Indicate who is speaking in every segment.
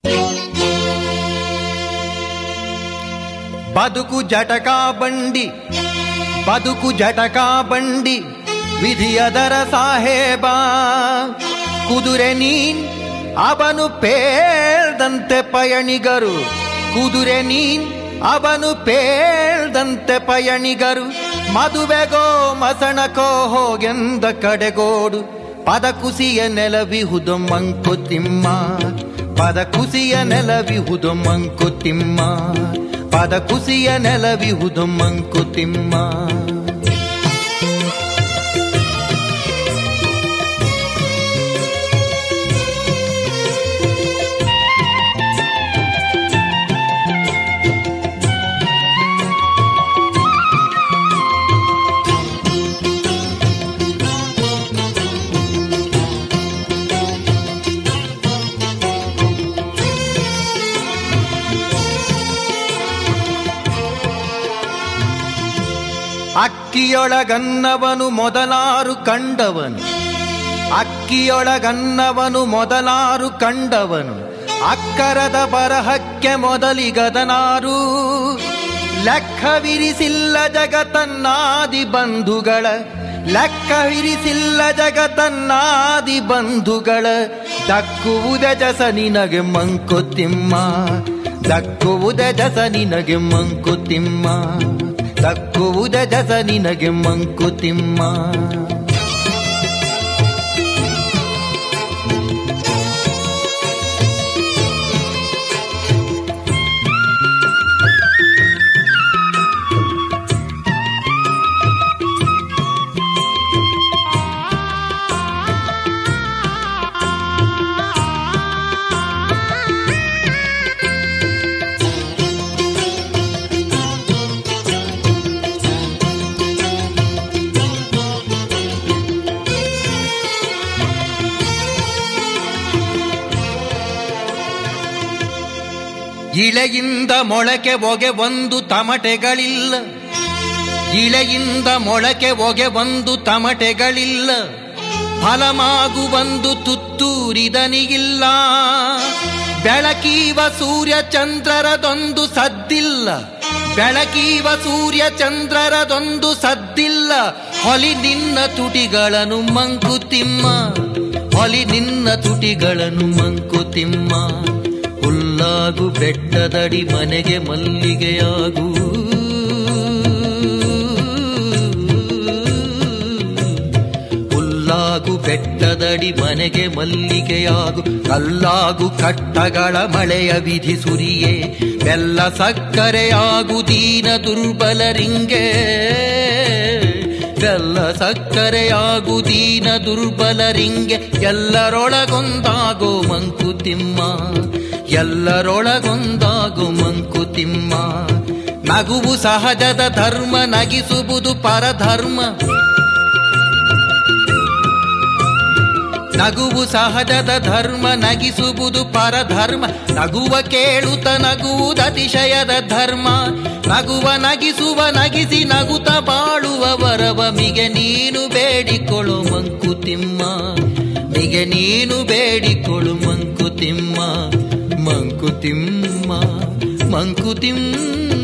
Speaker 1: ಬದುಕು ಜಟಕಾ ಬಂಡಿ ಬದುಕು ಜಟಕಾ ಬಂಡಿ ವಿಧಿಯದರ ಸಾಹೇಬ ಕುದುರೆ ನೀನ್ ಅವನು ಪೇಳ್ದಂತೆ ಪಯಣಿಗರು ಕುದುರೆ ನೀನ್ ಅವನು ಪೇಳ್ದಂತೆ ಪಯಣಿಗರು ಮದುವೆಗೋ ಮಸಣಕೋ ಹೋಗೆಂದ ಕಡೆಗೋಡು ಪದ ಕುಸಿಯ ನೆಲವಿಹುದು ಮಂಕುತಿಮ್ಮ ಪದ ಕುಸಿಯ ನೆಲವಿಹುದು ಮಂಕುತಿಮ್ಮ ಪದ ಕುಸಿಯ ನೆಲವಿಹುದು ಮಂಕುತಿಮ್ಮ ಅಕ್ಕಿಯೊಳಗನ್ನವನು ಮೊದಲಾರು ಕಂಡವನು ಅಕ್ಕಿಯೊಳಗನ್ನವನು ಮೊದಲಾರು ಕಂಡವನು ಅಕ್ಕರದ ಬರಹಕ್ಕೆ ಮೊದಲಿಗದನಾರು ಲೆಕ್ಕವಿರಿಸಿಲ್ಲ ಜಗತನ್ನಾದಿ ಬಂಧುಗಳ ಲೆಕ್ಕವಿರಿಸಿಲ್ಲ ಜಗತನ್ನಾದಿ ಬಂಧುಗಳ ದಕ್ಕುವುದ ಜಸ ನಿನಗೆ ಮಂಕುತಿಮ್ಮ ದಕ್ಕುವುದ ಜಸ ನಿನಗೆ ಮಂಕುತಿಮ್ಮ ದಕ್ಕುವುದ ಜಸ ನಿನಗೆ ಮಂಕುತಿಮ್ಮ ಇಳೆಯಿಂದ ಮೊಳಕೆ ಒಗೆ ಒಂದು ತಮಟೆಗಳಿಲ್ಲ ಇಳೆಯಿಂದ ಮೊಳಕೆ ಒಗೆ ಒಂದು ತಮಟೆಗಳಿಲ್ಲ ಫಲಮಾಗು ಒಂದು ತುತ್ತೂರಿದನಿಗಿಲ್ಲ ಬೆಳಕೀವ ಸೂರ್ಯ ಚಂದ್ರರದೊಂದು ಸದ್ದಿಲ್ಲ ಬೆಳಕೀವ ಸೂರ್ಯ ಚಂದ್ರರದೊಂದು ಸದ್ದಿಲ್ಲ ಹೊಲಿ ನಿನ್ನ ತುಟಿಗಳನ್ನು ಮಂಕುತಿಮ್ಮ ಹೊಲಿ ನಿನ್ನ ತುಟಿಗಳನ್ನು ಮಂಕುತಿಮ್ಮ ಹುಲ್ಲಾಗು ಬೆಟ್ಟದಡಿ ಮನೆಗೆ ಮಲ್ಲಿಗೆಯಾಗು ಹುಲ್ಲಾಗು ಬೆಟ್ಟದಡಿ ಮನೆಗೆ ಮಲ್ಲಿಗೆಯಾಗು ಕಲ್ಲಾಗು ಕಟ್ಟಗಳ ಮಳೆಯ ವಿಧಿ ಸುರಿಯೇ ಬೆಲ್ಲ ಸಕ್ಕರೆಯಾಗು ದೀನ ದುರ್ಬಲರಿಂಗೆ ಬೆಲ್ಲ ಸಕ್ಕರೆಯಾಗು ದೀನ ದುರ್ಬಲರಿಂಗೆ ಎಲ್ಲರೊಳಗೊಂದಾಗೋ ಮಂಕುತಿಮ್ಮ ಎಲ್ಲರೊಳಗೊಂದಾಗು ಮಂಕುತಿಮ್ಮ ನಗುವು ಸಹಜದ ಧರ್ಮ ನಗಿಸುವುದು ಪರಧರ್ಮ ನಗುವು ಸಹಜದ ಧರ್ಮ ನಗಿಸುವುದು ಪರಧರ್ಮ ನಗುವ ಕೇಳುತ್ತ ನಗುವುದು ಅತಿಶಯದ ಧರ್ಮ ನಗುವ ನಗಿಸುವ ನಗಿಸಿ ನಗುತ್ತ ಬಾಳುವ ವರವ ಮಿಗೆ ನೀನು ಬೇಡಿಕೊಳ್ಳು ಮಂಕುತಿಮ್ಮ ಮಿಗೆ ನೀನು ಬೇಡಿಕೊಳ್ಳು ಮಂಕುತಿಮ್ಮ ಮಂಕುತಿಮ್ಮ ಮಂಕುತಿಮ್ಮ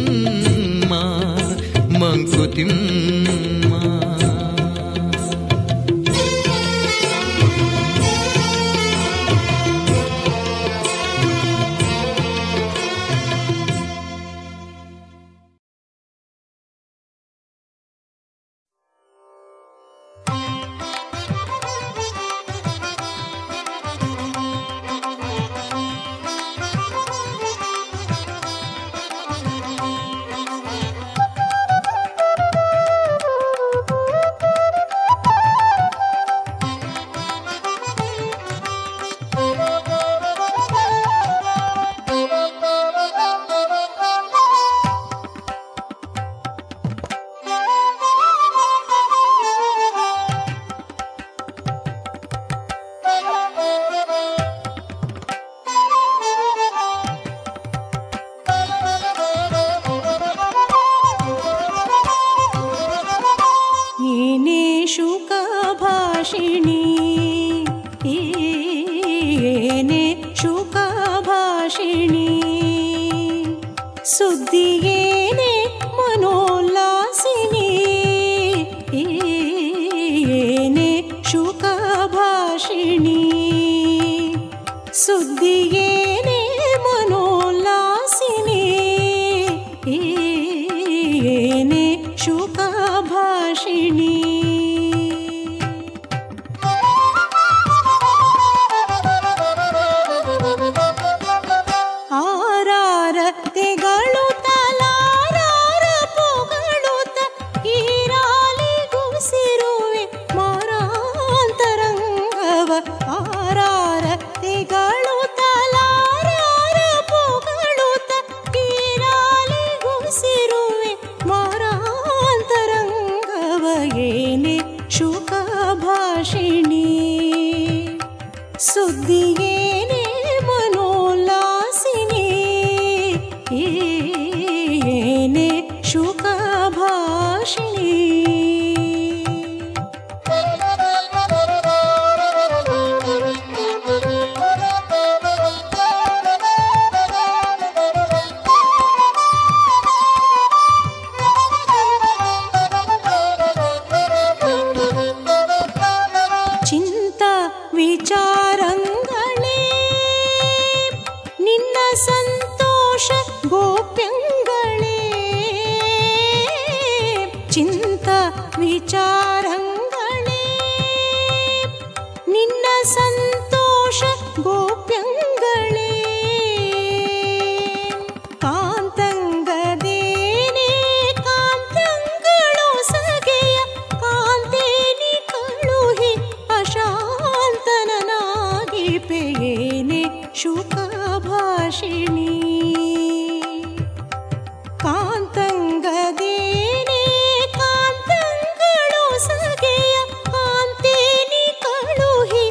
Speaker 1: ಮಂಕುತಿಮ್ಮ
Speaker 2: ಭಾಷಿಣಿ ಸುದ್ದಿಯೇನೆ ಮನೋಲ್ಲಾಸಿನಿ ಏನೆ ಶುಕ ಭಾಷಿಣಿ ಸುದ್ದಿಯೇನೆ ಮನೋಲ್ಲಾಸಿನಿ ಏನೆ ಶುಕ ಭಾಷಿಣಿ ಆರಾರತೆಗಳು ತಲಾರಾರ ಪೊಗಳುತ್ತ ಈರಾಲಿಗುಸಿರುವೆ ಮಾರಾಂತರಂಗವ ಆರಾರತೆಗಳು ತಲಾರಾರ ಪೊಗಳುತ್ತ ಈರಾಲಿಗುಸಿರುವೆ ಮಾರಾಂತರಂಗವ ಏನೆ ಶುಕ ಭಾಷಿಣಿ ಸುದ್ದಿಯೇನೆ ಮನೋಲ್ಲಾಸಿನಿ ಏನೆ ಶುಕ ಭಾಷಿಣಿ ಚಿಂತ ವಿಚಾರಂಗಳೇ ನಿನ್ನ ಸಂತೋಷ ಗೋಪ್ಯಂಗಳೇ ಚಿಂತ ವಿಚಾರಂಗಳೇ ನಿನ್ನ ಸಂತೋಷ ಗೋಪ್ಯಂಗಳೇ ಕಾಂತಂಗದೇನೆ ಕಾಂತಂಗಳು ಸಗೆಯ ಕಾಂತೇನಿ ಕಳುಹಿ ಅಶಾಂತನನಾಗಿ ಪೇಯೇನೆ ಶುಕ ಭಾಷಿಣಿ ಕಾಂತಂಗದೇನೆ ಕಾಂತಂಗಳು ಸಗೆಯ ಕಾಂತೇನಿ ಕಳುಹಿ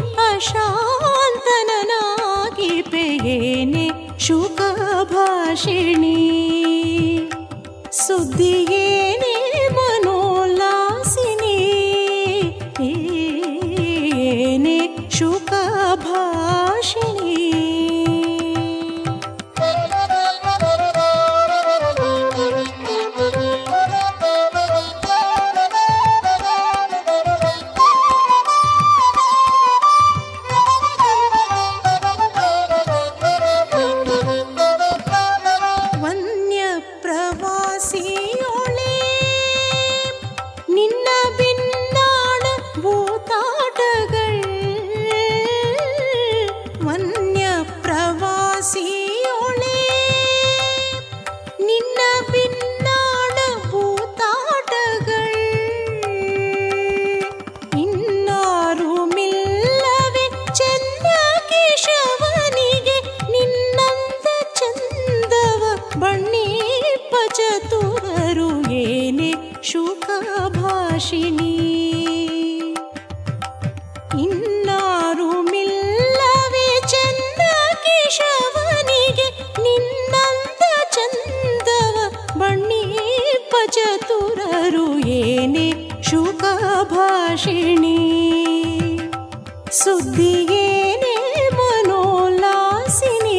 Speaker 2: ಅಶಾಂತನನಾಗಿ ಪೇಯೇನೆ ಶುಕ ಭಾಷಿಣಿ ಸುದ್ದಿಯೇನೆ ಮನೋಲ್ಲಾಸಿನಿ ಏನೆ ಶುಕ ಭಾಷಿಣಿ ವನ್ಯ ಪ್ರವಾಸಿಯೊಳೆ ನಿನ್ನ ಭಿನ್ನಾಣ ಭೂತಾಟಗಳ್ ವನ್ಯ ಪ್ರವಾಸಿಯೊಳೆ ನಿನ್ನ ಭಿನ್ನಾಣ ಭೂತಾಟಗಳ್ ಇನ್ನಾರು ಮಿಲ್ಲವೆ ಚಂದ ಕೇಶವನಿಗೆ ನಿನ್ನಂದ ಚಂದವ ಬಣ್ಣೀಪ ಚತುರರು ಏನೆ ಶುಕ ಭಾಷಿಣಿ ಇನ್ನಾರು ಮಿಲ್ಲವೆ ಚಂದ ಕೇಶವನಿಗೆ ನಿನ್ನಂದ ಚಂದವ ಬಣ್ಣೀಪ ಚತುರರು ಏನೆ ಶುಕ ಭಾಷಿಣಿ ಸುದ್ದಿಯೇನೆ ಮನೋಲ್ಲಾಸಿನಿ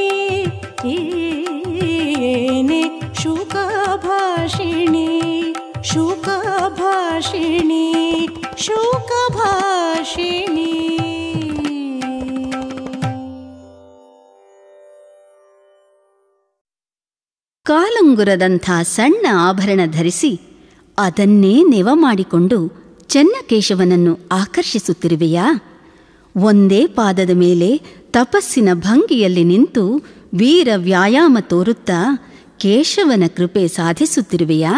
Speaker 2: ಏನೆ ಶುಕ ಭಾಷಿಣಿ ಶುಕ ಭಾಷಿಣಿ ಶುಕ ಭಾಷಿಣಿ
Speaker 3: ಕಾಲುಂಗುರದಂಥ ಸಣ್ಣ ಆಭರಣ ಧರಿಸಿ ಅದನ್ನೇ ನೆವ ಮಾಡಿಕೊಂಡು ಚೆನ್ನಕೇಶವನನ್ನು ಆಕರ್ಷಿಸುತ್ತಿರುವೆಯಾ ಒಂದೇ ಪಾದದ ಮೇಲೆ ತಪಸ್ಸಿನ ಭಂಗಿಯಲ್ಲಿ ನಿಂತು ವೀರ ವ್ಯಾಯಾಮ ತೋರುತ್ತಾ ಕೇಶವನ ಕೃಪೆ ಸಾಧಿಸುತ್ತಿರುವೆಯಾ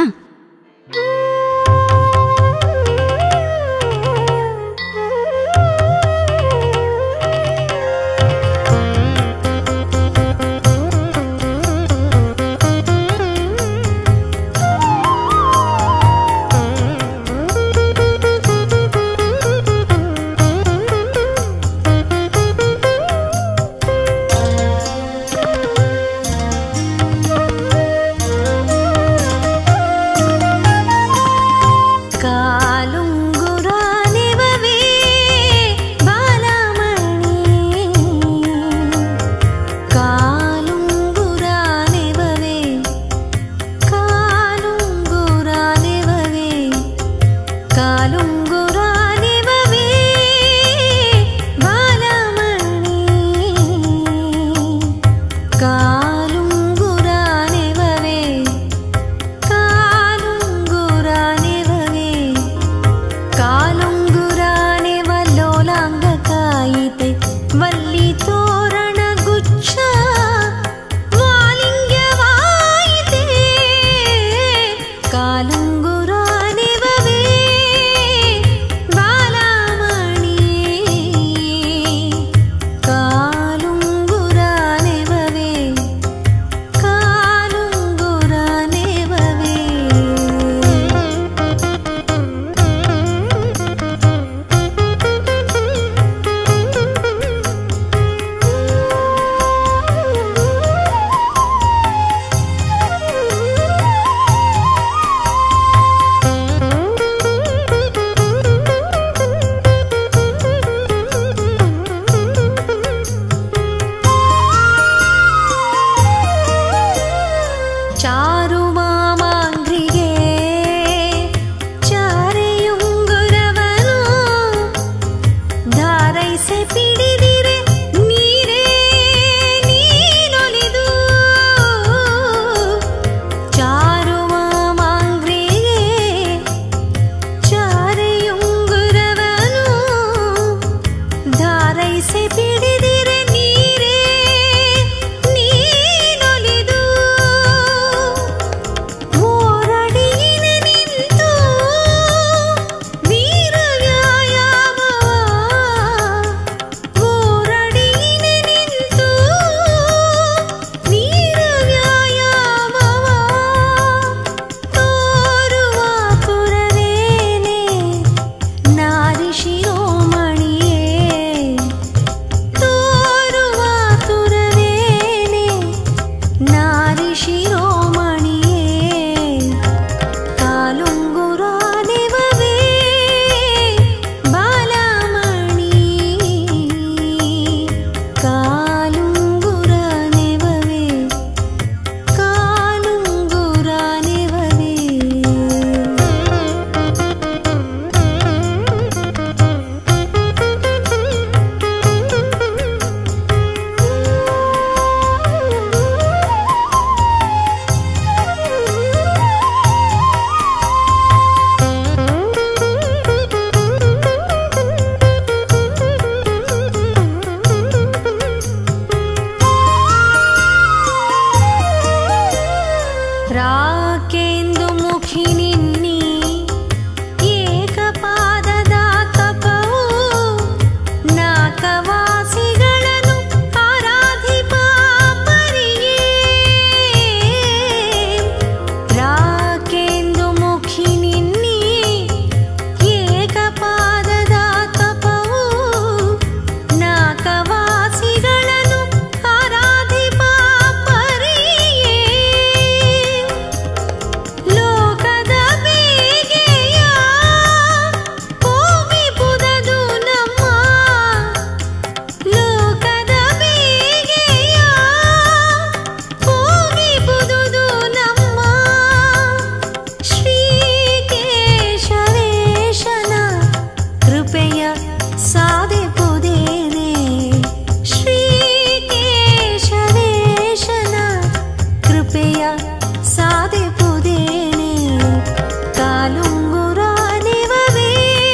Speaker 4: ಸಾಧಿಪುದೇನೆ ಕಾಲುಂಗುರ ನಿವವೇ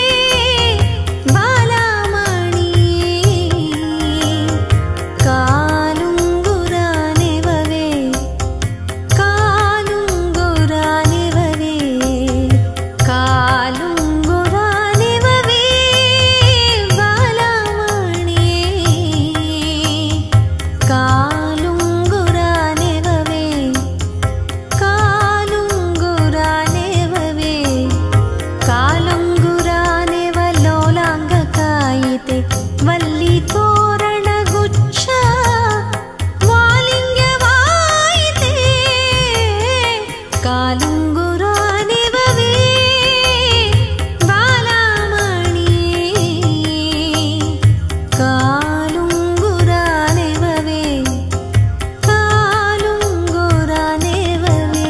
Speaker 4: ಬಾಲಮಣಿ ಕಾಲುಂಗುರ ನಿವವೇ ಕಾಲುಂಗುರ ನಿವವೇ ಕಾಲುಂಗುರ ನಿವವೇ ಬಾಲಮಣಿ ಕಾಲುಂಗುರ ನಿವವೇ ಕಾಲುಂಗುರ ನೆವವೇ ಕಾಲುಂಗುರ ನೆವಲೋಲಾಂಗ ಕಾಯಿತೆ ವಲ್ಲಿ ತೋರಣ ಗುಚ್ಛ ವಾಲಿಂಗ್ಯವಾಯಿತೆ ಕಾಲುಂಗುರ ನೆವವೇ ಬಾಲಮಣಿ ಕಾಲುಂಗುರ ನೆವವೇ ಕಾಲುಂಗುರ ನೆವವೇ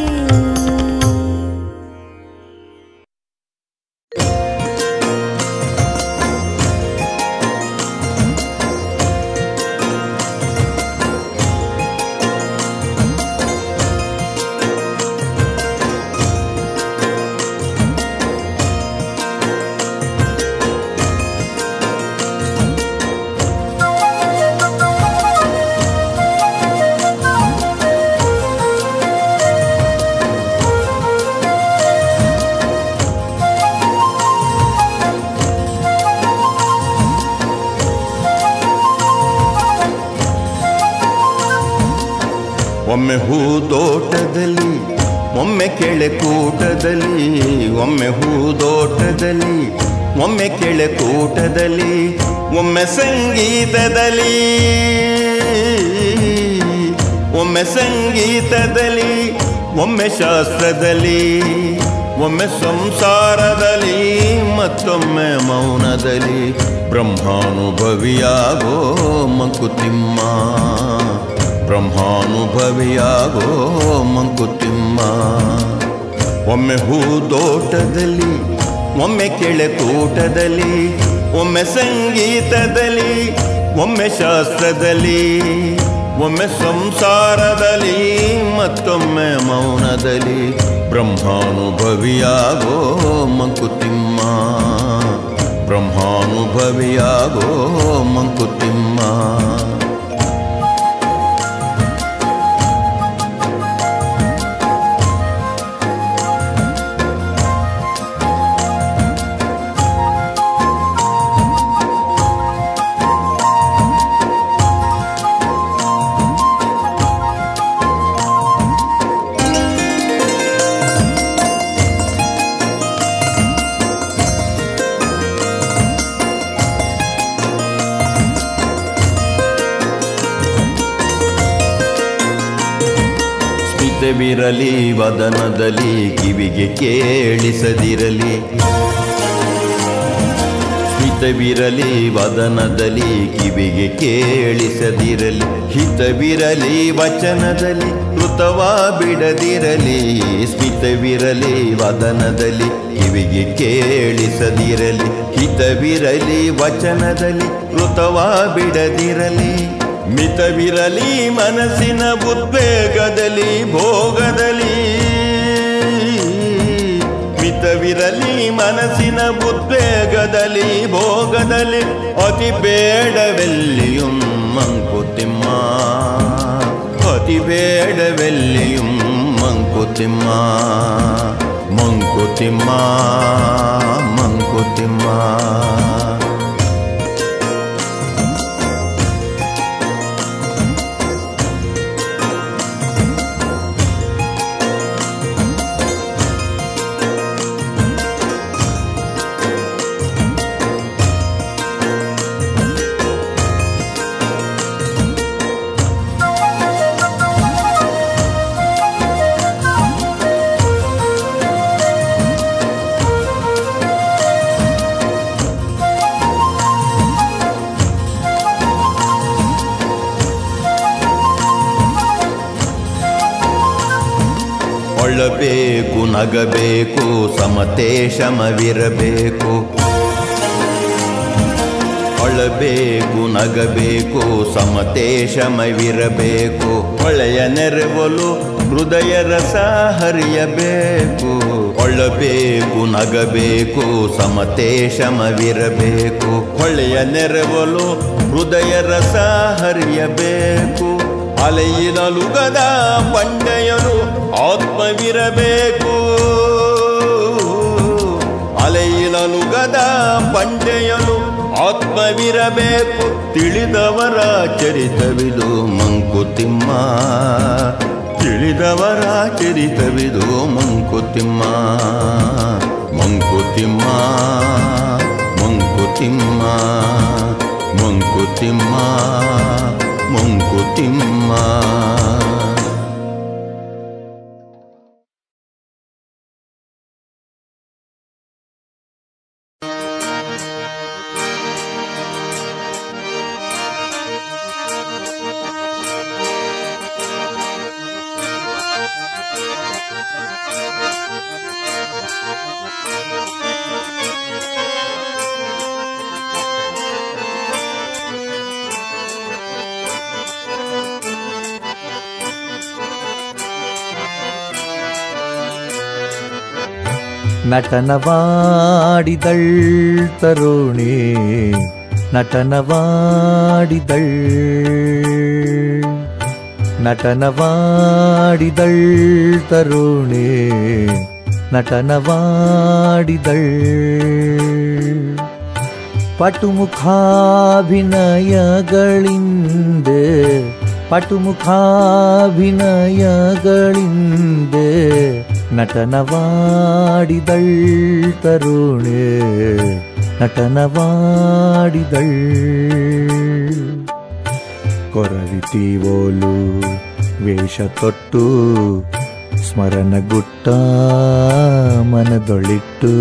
Speaker 5: ಒಮ್ಮೆ ಹೂದೋಟದಲ್ಲಿ ಒಮ್ಮೆ ಕೆಳೆ ಕೂಟದಲ್ಲಿ ಒಮ್ಮೆ ಹೂದೋಟದಲ್ಲಿ ಒಮ್ಮೆ ಕೆಳೆ ಕೂಟದಲ್ಲಿ ಒಮ್ಮೆ ಸಂಗೀತದಲ್ಲಿ ಒಮ್ಮೆ ಸಂಗೀತದಲ್ಲಿ ಒಮ್ಮೆ ಶಾಸ್ತ್ರದಲ್ಲಿ ಒಮ್ಮೆ ಸಂಸಾರದಲ್ಲಿ ಮತ್ತೊಮ್ಮೆ ಮೌನದಲ್ಲಿ ಬ್ರಹ್ಮಾನುಭವಿಯಾಗೋ ಮಂಕುತಿಮ್ಮ ಬ್ರಹ್ಮಾನುಭವಿಯಾಗೋ ಮಂಕುತಿಮ್ಮ ಒಮ್ಮೆ ಹೂದೋಟದಲ್ಲಿ ಒಮ್ಮೆ ಕೆಳೆ ಕೂಟದಲ್ಲಿ ಒಮ್ಮೆ ಸಂಗೀತದಲ್ಲಿ ಒಮ್ಮೆ ಶಾಸ್ತ್ರದಲ್ಲಿ ಒಮ್ಮೆ ಸಂಸಾರದಲ್ಲಿ ಮತ್ತೊಮ್ಮೆ ಮೌನದಲ್ಲಿ ಬ್ರಹ್ಮಾನುಭವಿಯಾಗೋ ಮಂಕುತಿಮ್ಮ ಬ್ರಹ್ಮಾನುಭವಿಯಾಗೋ ಮಂಕುತಿಮ್ಮ ಸ್ಮಿತವಿರಲಿ ವದನದಲ್ಲಿ ಕಿವಿಗೆ ಕೇಳಿಸದಿರಲಿ ಸ್ಮಿತವಿರಲಿ ವದನದಲ್ಲಿ ಕಿವಿಗೆ ಕೇಳಿಸದಿರಲಿ ಹಿತವಿರಲಿ ವಚನದಲ್ಲಿ ಕೃತವ ಬಿಡದಿರಲಿ ಸ್ಮಿತವಿರಲಿ ವದನದಲ್ಲಿ ಕಿವಿಗೆ ಕೇಳಿಸದಿರಲಿ ಹಿತವಿರಲಿ ವಚನದಲ್ಲಿ ಕೃತವ ಬಿಡದಿರಲಿ ಮಿತವಿರಲಿ ಮನಸ್ಸಿನ ಉದ್ವೇಗದಲ್ಲಿ ಭೋಗದಲ್ಲಿ ಮಿತವಿರಲಿ ಮನಸ್ಸಿನ ಉದ್ವೇಗದಲ್ಲಿ ಭೋಗದಲ್ಲಿ ಅತಿ ಬೇಡವೆಲ್ಲಿಯುಂ ಮಂಕುತಿಮ್ಮ ಅತಿ ಬೇಡವೆಲ್ಲಿಯುಂ ಮಂಕುತಿಮ್ಮ ಮಂಕುತಿಮ್ಮ ಮಂಕುತಿಮ್ಮ ಒಳ್ಳಬೇಕು ನಗಬೇಕು ಸಮತೆ ಶಮವಿರಬೇಕು ಅಳಬೇಕು ನಗಬೇಕು ಸಮತೆ ಶಮವಿರಬೇಕು ಹೊಳೆಯ ನೆರವಲು ಹೃದಯ ರಸ ಹರಿಯಬೇಕು ಒಳ್ಳಬೇಕು ನಗಬೇಕು ಸಮತೆ ಶಮವಿರಬೇಕು ಹೊಳೆಯ ನೆರವಲು ಹೃದಯ ರಸ ಹರಿಯಬೇಕು ಅಲೆಯಿನಲುಗದ ಬಂಡೆಯನು ಆತ್ಮವಿರಬೇಕು ಅಲೆಯಿನಲುಗದ ಬಂಡೆಯನು ಆತ್ಮವಿರಬೇಕು ತಿಳಿದವರ ಚರಿತವಿದು ಮಂಕುತಿಮ್ಮ ತಿಳಿದವರ ಚರಿತವಿದು ಮಂಕುತಿಮ್ಮ ಮಂಕುತಿಮ್ಮ ಮಂಕುತಿಮ್ಮ ಮಂಕುತಿಮ್ಮ ಮಂಕುತಿಮ್ಮ
Speaker 6: ನಟನವಾಡಿದಳ್ ತರುಣಿ ನಟನವಾಡಿದಳ್ ನಟನವಾಡಿದಳ್ ತರುಣಿ ನಟನವಾಡಿದಳ್ ಪಟುಮುಖಾಭಿನಯಗಳಿಂದೆ ಪಟುಮುಖಾಭಿನಯಗಳಿಂದೆ ನಟನವಾಡಿದಳ್ ತರುಣೆ ನಟನವಾಡಿದಳ್ ಕೊರವಿತೀವೋಲು ವೇಷ ತೊಟ್ಟು ಸ್ಮರಣಗುಟ್ಟ ಮನದೊಳಿಟ್ಟು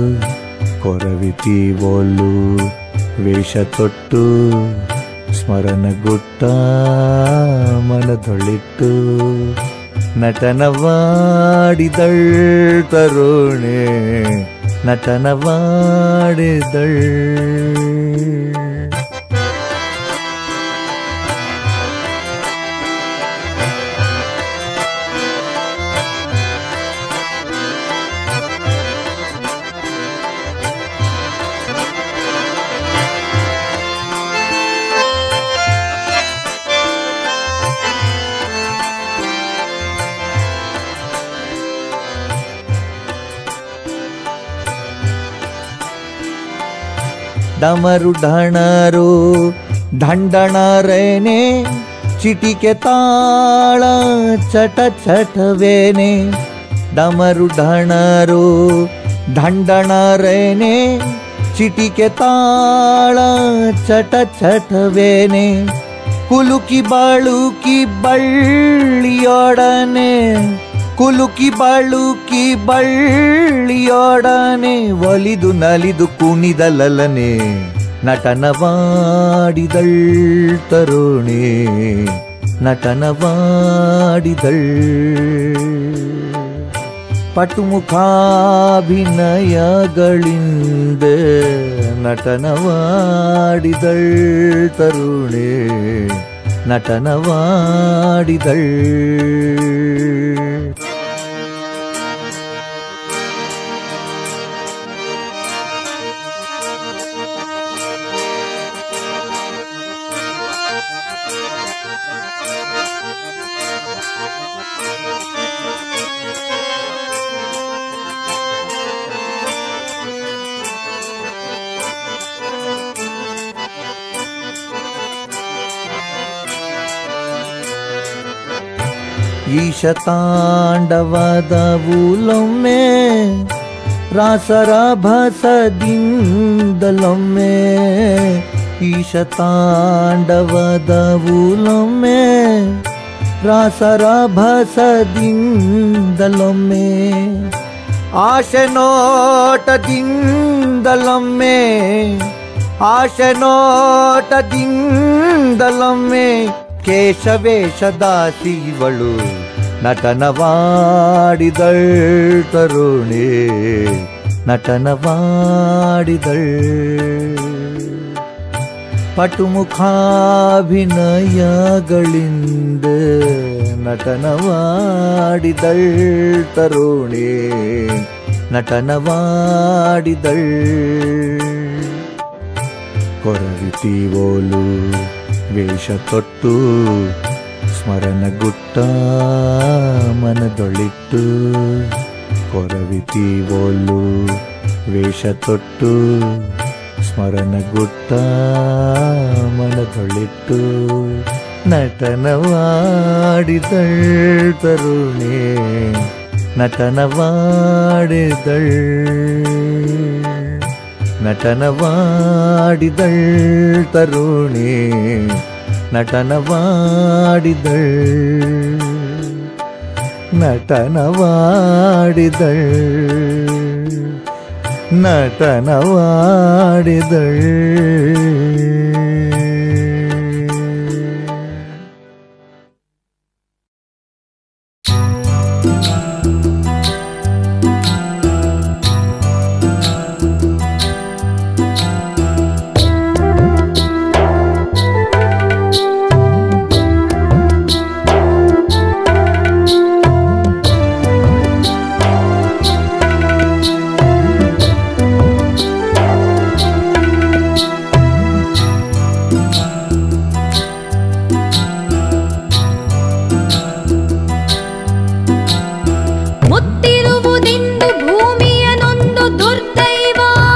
Speaker 6: ಕೊರವಿತೀವೋಲು ವೇಷ ತೊಟ್ಟು ಸ್ಮರಣಗುಟ್ಟ ಮನದೊಳಿಟ್ಟು ನಟನವಾಡಿದಳ್ ತರುಣೆ ನಟನವಾಡಿದಳ್ ಡಮರು ಢಣರು ಢಂಡಣರೇನೆ ಚಿಟಿಕೆ ತಾಳ ಚಟ ಚಟವೇನೆ ಡಮರು ಢಣರು ಢಂಡಣರೇನೆ ಚಿಟಿಕೆ ತಾಳ ಚಟ ಚಟವೇನೆ ಕುಲುಕಿ ಬಾಳುಕಿ ಬಳ್ಳಿಯೊಡನೆ ಕುಲುಕಿ ಬಾಳುಕಿ ಬಳ್ಳಿಯೊಡನೆ ಒಲಿದು ನಲಿದು ಕುಣಿದಲಲನೆ ನಟನವಾಡಿದಳ್ ತರುಣಿ ನಟನವಾಡಿದಳ್ ಪಟುಮುಖಾಭಿನಯಗಳಿಂದ ನಟನವಾಡಿದಳ್ ತರುಣೆ ನಟನವಾಡಿದಳ್ ಈಶತಾಂಡವದ ಊಲೊಮ್ಮೆ ರಾಸರಾಭಸದಿಂದಲೊಮ್ಮೆ ಈಶತಾಂಡವದ ಊಲೊಮ್ಮೆ ರಾಸರಾಭಸದಿಂದಲೊಮ್ಮೆ ಆಶೆ ನೋಟದಿಂದಲೊಮ್ಮೆ ಆಶೆ ನೋಟದಿಂದಲೊಮ್ಮೆ ಕೇಶವೇಷದಾಸಿವಳು ನಟನವಾಡಿದಳ್ ತರುಣಿ ನಟನವಾಡಿದಳ್ ಪಟುಮುಖಾಭಿನಯಗಳಿಂದ ನಟನವಾಡಿದಳ್ ತರುಣಿ ನಟನವಾಡಿದಳ್ ಕೊರವಿತೀವೋಲು ವೇಷ ತೊಟ್ಟು ಸ್ಮರಣಗುಟ್ಟ ಮನದೊಳಿಟ್ಟು ಕೊರವಿತೀವೋಲು ವೇಷ ತೊಟ್ಟು ಸ್ಮರಣಗುಟ್ಟ ಮನದೊಳಿಟ್ಟು ನಟನವಾಡಿದಳ್ ತರುಣಿ ನಟನವಾಡಿದಳ್ ನಟನವಾಡಿದಳ್ ತರುಣಿ ನಟನವಾಡಿದಳ್ ನಟನವಾಡಿದಳ್ ನಟನವಾಡಿದಳ್
Speaker 7: ಮುತ್ತಿರುವುದೆಂದು ಭೂಮಿಯನೊಂದು ದುರ್ದೈವ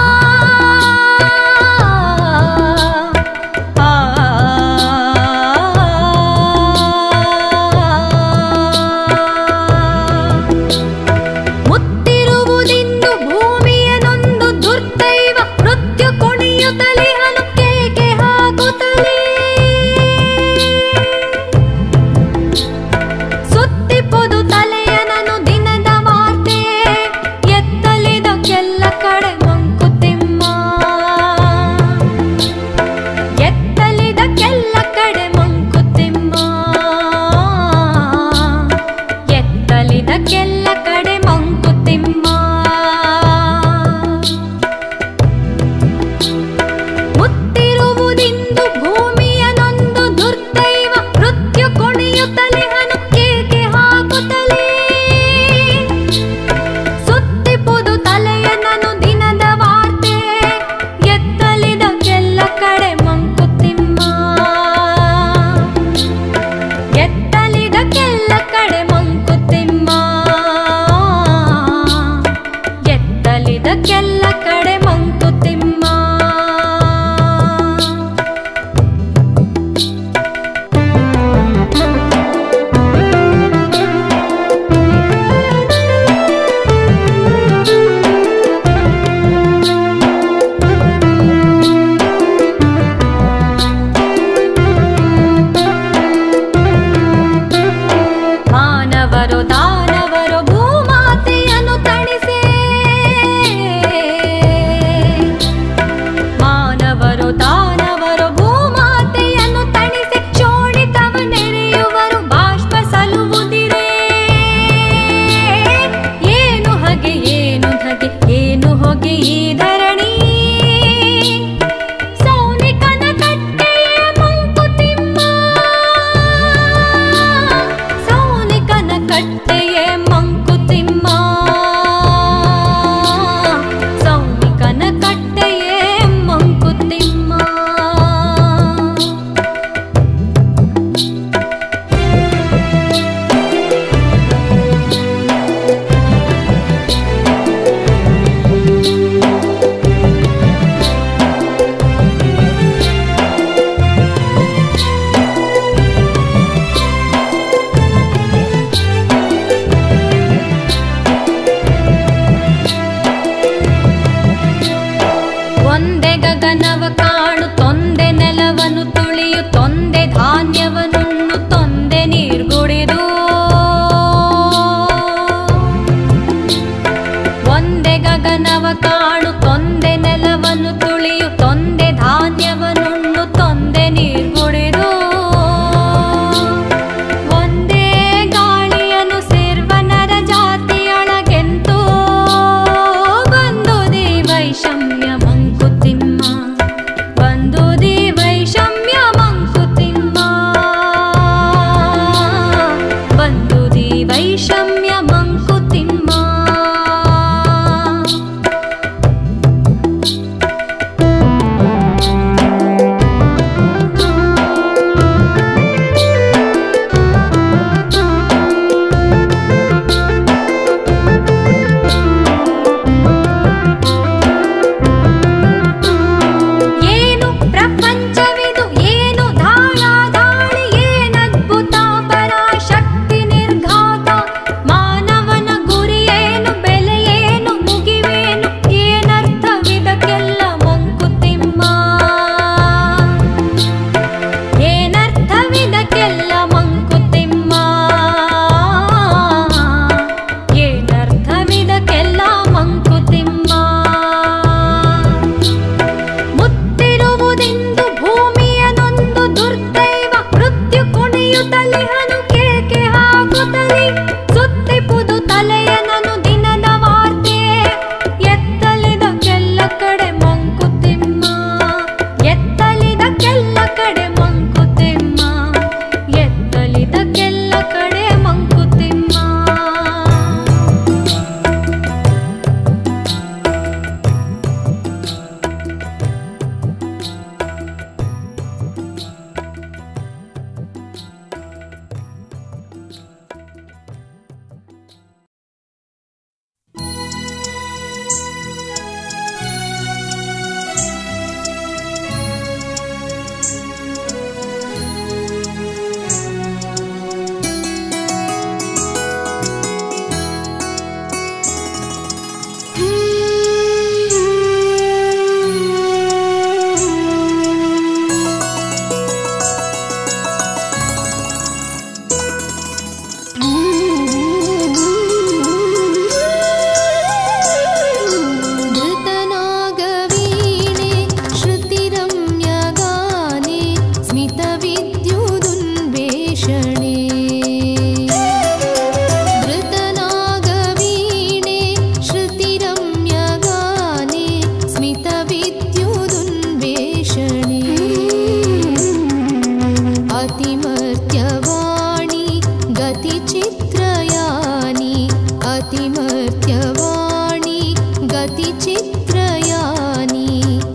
Speaker 7: ಆ ಮುತ್ತಿರುವುದೆಂದು ಭೂಮಿಯನೊಂದು ದುರ್ದೈವ ಮೃತ್ಯು ಕುಣಿಯುತ್ತಲೇ ಹನು ಕೇಕೆ ಹಾಕುತ್ತಲೇ ಸುತ್ತಿಪುದು ತಲೆಯನನು ದಿನದ ವಾರ್ತೆ ಎತ್ತಲಿದ ಕೆಲ್ಲ ಕಡೆ ಮಂಕುತಿಮ್ಮ ಎತ್ತಲಿದ ಕೆಲ್ಲ ಕಡೆ ಮಂಕುತಿಮ್ಮ ಎತ್ತಲಿದ ಕೆಲ್ಲ ಕಡೆ ಮಂಕುತಿಮ್ಮ ಮುತ್ತಿರುವುದೆಂದು ಭೂಮಿಯನೊಂದು ದುರ್ದೈವ ಮೃತ್ಯು ಕುಣಿಯುತ್ತಲೇ ಹನು ಕೇಕೆ ಹಾಕುತ್ತಲೇ ಸುತ್ತಿಪುದು ತಲೆಯನನು ದಿನದ ವಾರ್ತೆ ಎತ್ತಲಿದ ಕೆಲ್ಲ ಕಡೆ ಮಂಕುತಿಮ್ಮ ಎತ್ತಲಿದ ಕೆಲ್ಲ ಕಡೆ ಮಂಕುತಿಮ್ಮ ಎತ್ತಲಿದ ಕೆಲ್ಲ ಕಡೆ ಮಂಕುತಿಮ್ಮ ನಲ್ಲಿ ಸುತ್ತಿಪುದು ತಲೆಯ ನಾನು ದಿನದ ವಾರ್ತೆ ಎತ್ತಲಿದಕ್ಕೆಲ್ಲ ಕಡೆ ಮಂಕುತಿಮ್ಮ ಎತ್ತಲಿದಕ್ಕೆಲ್ಲ ಕಡೆ ಮಂಕುತಿಮ್ಮ ಎತ್ತಲಿದಕ್ಕೆಲ್ಲ ಕಡೆ ಮಂಕುತಿಮ್ಮ
Speaker 8: धृतनागवीणे श्रुतिरम्यगाने स्मितविद्युदुन्वेषणे धृतनागवीणे श्रुतिरम्यगाने स्मितविद्युदुन्वेषणे अतिमर्त्यवाणि गतिचित्रयानि अतिमर्त्यवाणि गतिचित्रयानि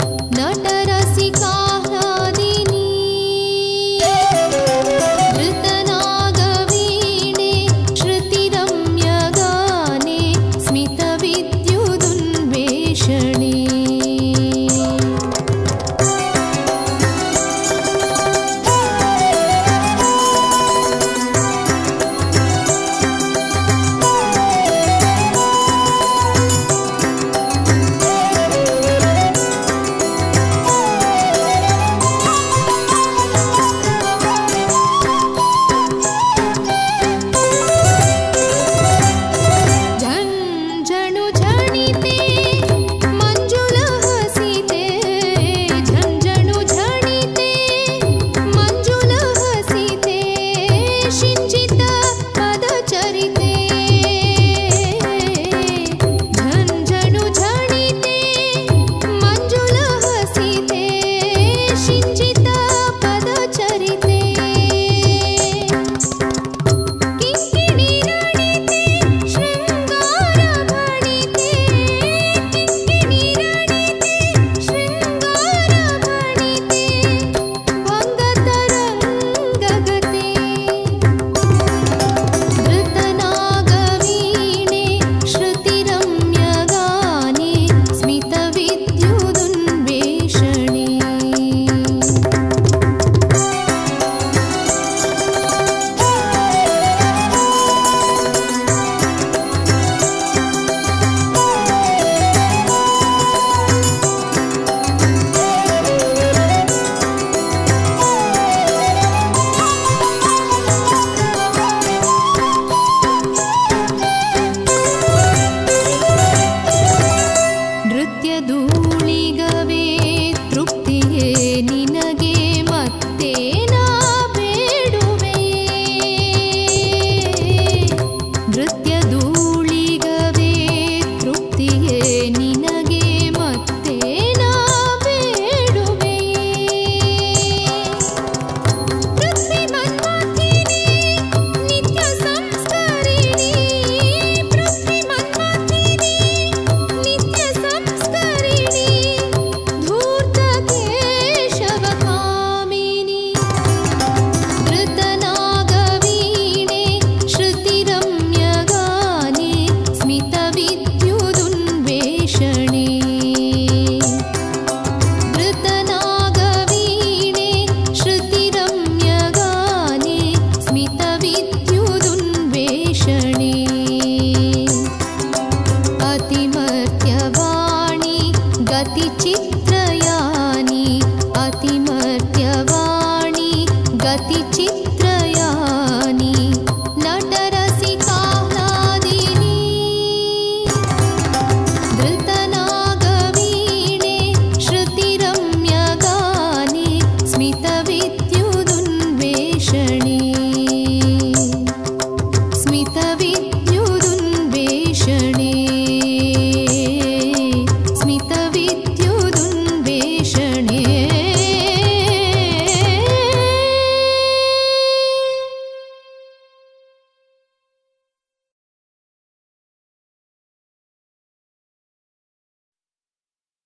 Speaker 8: नटरसिकाह्लादिनी धृतनागवीणे श्रुतिरम्यगाने स्मितविद्युदुन्वेषणे
Speaker 7: ಿ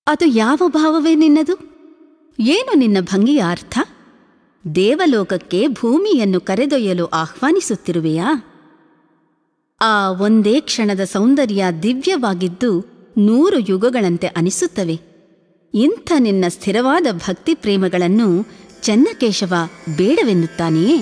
Speaker 3: ಅದು ಯಾವ ಭಾವವೇ ನಿನ್ನದು ಏನು ನಿನ್ನ ಭಂಗಿಯ ಅರ್ಥ ದೇವಲೋಕಕ್ಕೆ ಭೂಮಿಯನ್ನು ಕರೆದೊಯ್ಯಲು ಆಹ್ವಾನಿಸುತ್ತಿರುವೆಯಾ ಆ ಒಂದೇ ಕ್ಷಣದ ಸೌಂದರ್ಯ ದಿವ್ಯವಾಗಿದ್ದು ನೂರು ಯುಗಗಳಂತೆ ಅನಿಸುತ್ತವೆ ಇಂಥ ನಿನ್ನ ಸ್ಥಿರವಾದ ಭಕ್ತಿ ಪ್ರೇಮಗಳನ್ನು ಚೆನ್ನಕೇಶವ ಬೇಡವೆನ್ನುತ್ತಾನೆಯೇ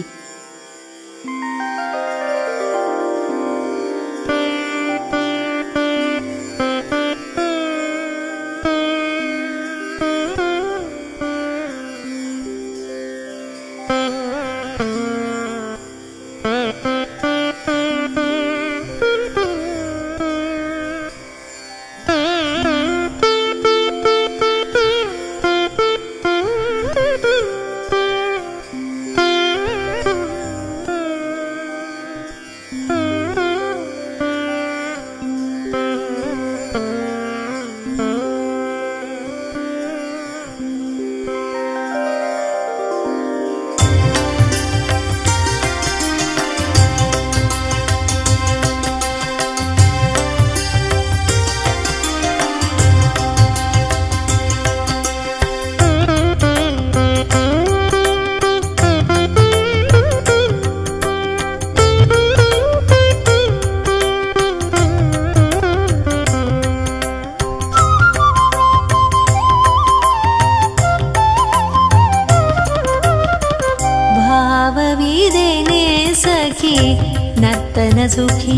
Speaker 4: ಭಾವವಿದೇನೆ ಸಖಿ ನರ್ತನ ಸುಖಿ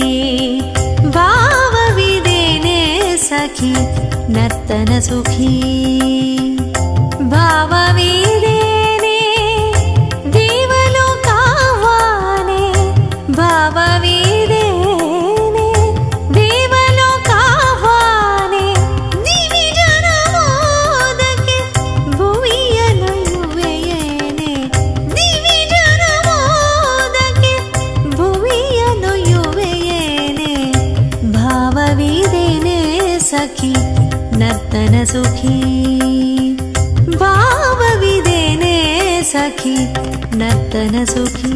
Speaker 4: ಭಾವವಿದೇನೆ ಸಖಿ ನರ್ತನ ಸುಖಿ ಭಾವವಿದೇನೆ ದೇವಲೋಕಾವಾನೆ ಭಾವವಿದೇನೆ ದೇವಲೋಕಾವಾನೆ ದಿವಿಜನ ಮೋದಕ್ಕೆ ಭುವಿಯನೊಯ್ಯುವೆಯೇನೆ ದಿವಿಜನ ಮೋದಕ್ಕೆ ಭುವಿಯನೊಯ್ಯುವೆಯೇನೆ ಭಾವವಿದೇನೆ ಸಖಿ ನರ್ತನ ಸುಖಿ ಭಾವವಿದೇನೆ ಸಖಿ ನರ್ತನ ಸುಖಿ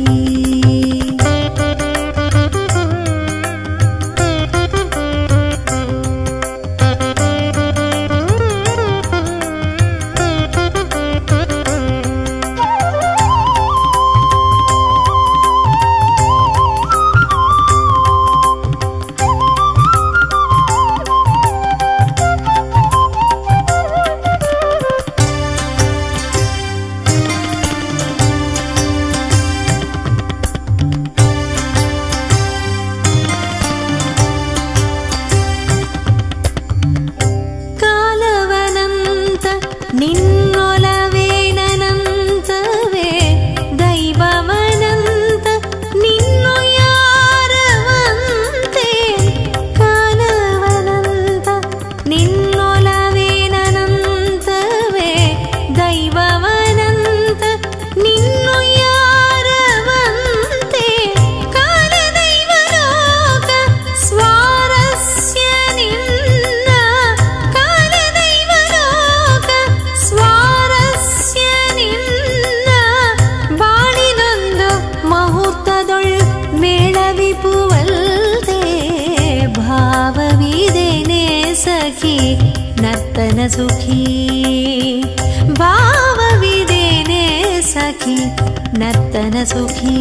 Speaker 4: ಕಾಲವನಂತ ನಿನ್ನೊಲವೇನನಂತವೇ ದೈವವನಂತ ನಿನ್ನು ಯಾರವಂತೆ ಕಾಲವನಂತ ನಿನ್ನೊಲವೇನನಂತವೇ ದೈವವನಂತ ನಿನ್ನು ಯಾರವಂತೆ ಕಾಲದೈವಲೋಕ ಸ್ವಾರಸ್ಯ ನಿನ್ನ ಕಾಲದೈವಲೋಕ ಸ್ವಾರಸ್ಯ ನಿನ್ನ ಬಾಳಿನೊಂದು ಮುಹೂರ್ತದೊಳ್ ಮೇಳವಿಪುವಲ್ದೆ ಭಾವವಿದೇನೆ ಸಖಿ ನರ್ತನ ಸುಖಿ ಭಾವವಿದೇನೆ ಸಖಿ ನರ್ತನ ಸುಖಿ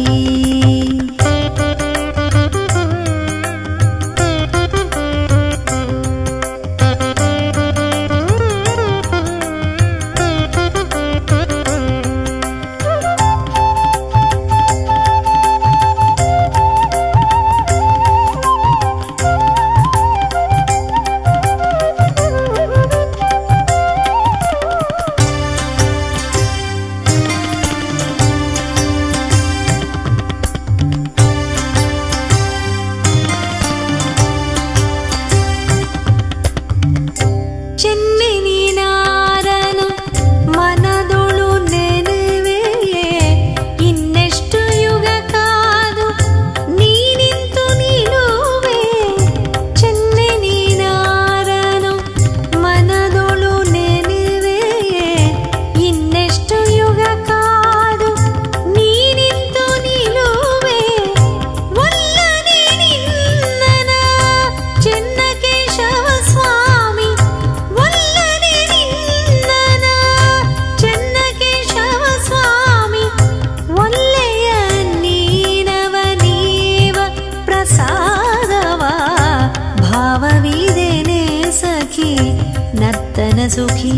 Speaker 4: ಸುಖಿ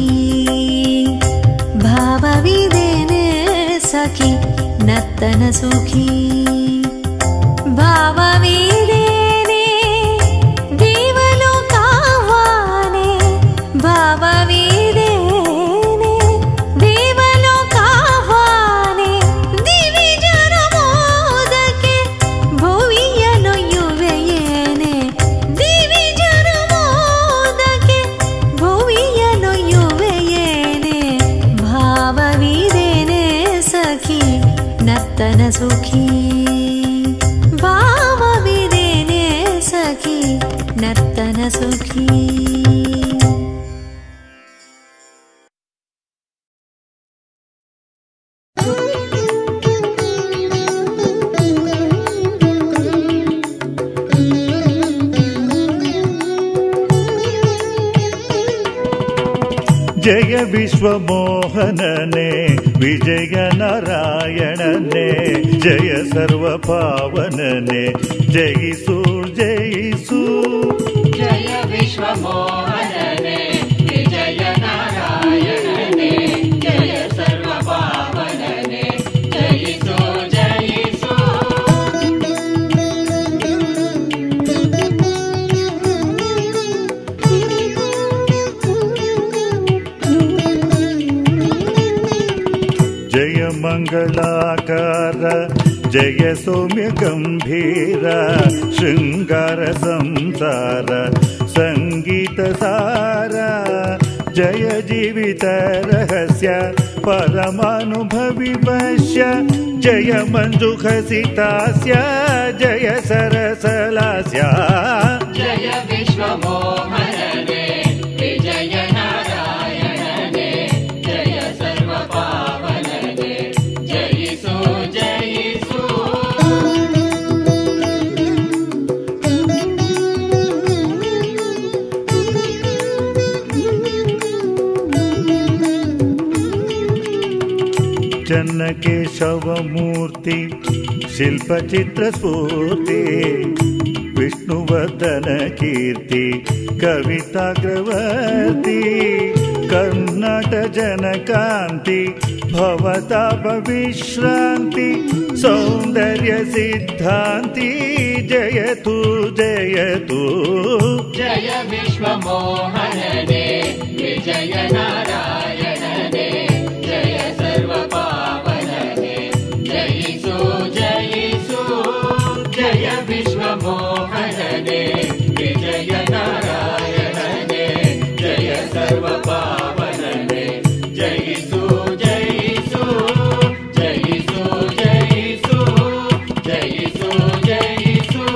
Speaker 4: ಭಾವವಿದೇನೆ ಸಖಿ ನರ್ತನ ಸುಖಿ ಭಾವವಿದೇನೆ ದೇವಲೋಕವಾನೆ ಭಾವವಿದೇನೆ ದೇವಲೋಕವಾನೆ ದಿವಿಜರ ಮೋದಕ್ಕೆ ಭುವಿಯನೊಯ್ಯುವೆಯೇನೆ ದಿವಿಜರ ಮೋದಕ್ಕೆ ಭುವಿಯನೊಯ್ಯುವೆಯೇನೆ ಭಾವವಿದೇನೆ ಸಖಿ ನರ್ತನ ಸುಖಿ ಭಾವವಿದೇನೆ ಸಖಿ ನರ್ತನ ಸುಖಿ
Speaker 9: ಜಯ ವಿಶ್ವಮೋಹನನೆ ವಿಜಯ ನಾರಾಯಣನೆ ಜಯ ಸರ್ವ ಪಾವನನೆ ಜಯಿಸು ಜಯಿಸು
Speaker 10: ಜಯ ವಿಶ್ವಮೋಹನನೆ ವಿಜಯ ನಾರಾಯಣನೆ ಜಯ ಸರ್ವ ಪಾವನನೆ ಜಯಿಸೋ ಜಯಿಸೋ
Speaker 9: ಜಯ ಮಂಗಳಾಕಾರ ಜಯ ಸೌಮ್ಯ ಗಂಭೀರ ಶೃಂಗಾರ ಸಂಸಾರ ಸಂಗೀತ ಸಾರ ಜಯ ಜೀವಿತ ರಹಸ್ಯ ಪರಮಾನುಭವಿ ವಶ್ಯ ಜಯ ಮಂಜುಖ ಸಿತಾಸ್ಯ ಜಯ ಸರಸಲಾಸ್ಯ
Speaker 10: ಜಯ ವಿಶ್ವಮೋಹನನೆ ವಿಜಯ ನಾರಾಯಣನೆ ಜಯ ಸರ್ವ ಪಾವನನೆ ಜಯಿಸೋ ಜಯಿಸೋ
Speaker 9: ಚನ್ನಕೇಶವಮೂರ್ತಿ ಶಿಲ್ಪಚಿತ್ರ ಸ್ಫೂರ್ತಿ ವಿಷ್ಣುವರ್ಧನ ಕೀರ್ತಿ ಕವಿತಾಗ್ರವರ್ತಿ ಕರ್ನಾಟ ಜನಕಾಂತಿ ಭವತಾಪ ವಿಶ್ರಾಂತಿ ಸೌಂದರ್ಯ ಸಿದ್ಧಾಂತಿ ಜಯತು ಜಯತು
Speaker 10: ಜಯ ವಿಶ್ವಮೋಹನನೆ ವಿಜಯ ನಾರಾಯಣನೆ ಜಯ ಸರ್ವ ಪಾವನನೆ ಜಯಿಸೋ ಜಯಿಸೋ ಜಯ ವಿಶ್ವಮೋಹನನೆ ವಿಜಯ ನಾರಾಯಣನೆ ಜಯ ಸರ್ವ ಪಾವನನೆ ಜಯಿಸೋ ಜಯಿಸೋ ಜಯಿಸೋ ಜಯಿಸೋ ಜಯಿಸೋ ಜಯಿಸೋ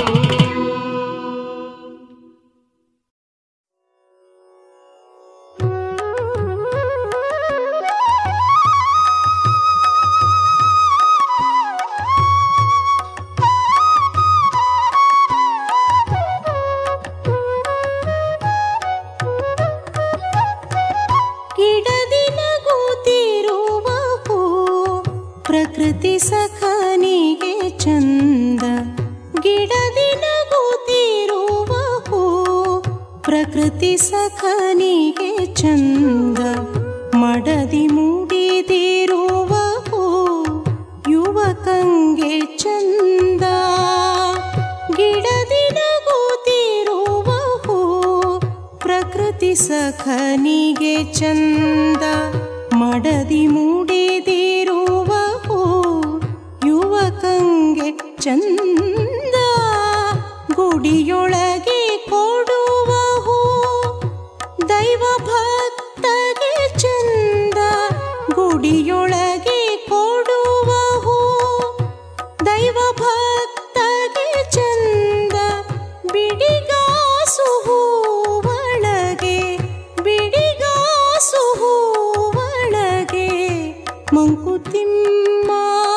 Speaker 2: ಗಿಡದಿ ನಗುತ್ತಿರುವ ಹೂ ಪ್ರಕೃತಿ ಸಖನಿಗೆ ಚಂದ ಗಿಡದಿ ನಗುತ್ತಿರುವ ಹೂ ಪ್ರಕೃತಿ ಸಖನಿಗೆ ಚಂದ ಮಡದಿ ಮೂಡಿದಿರುವ ಹೂ ಯುವಕಂಗೆ ಚಂದ ಗಿಡದಿ ನಗುತ್ತಿರುವ ಹೂ ಪ್ರಕೃತಿ ಸಖನಿಗೆ ಚಂದ ಮಡದಿ ಮೂಡಿದಿರುವ ಹೂ ಯುವಕಂಗೆ ಚಂದ ಗುಡಿಯೊಳಗೆ ಕೊಡುವ ಹೂ ದೈವ ಭಕ್ತಗೆ ಚಂದ ಗುಡಿಯೊಳಗೆ ಕೊಡುವ ಹೂ ದೈವ ಭಕ್ತಗೆ ಚಂದ ಬಿಡಿಗಾಸು ಹೂವಳಗೆ ಬಿಡಿಗಾಸು ಹೂವಳಗೆ ಮಂಕುತಿಮ್ಮ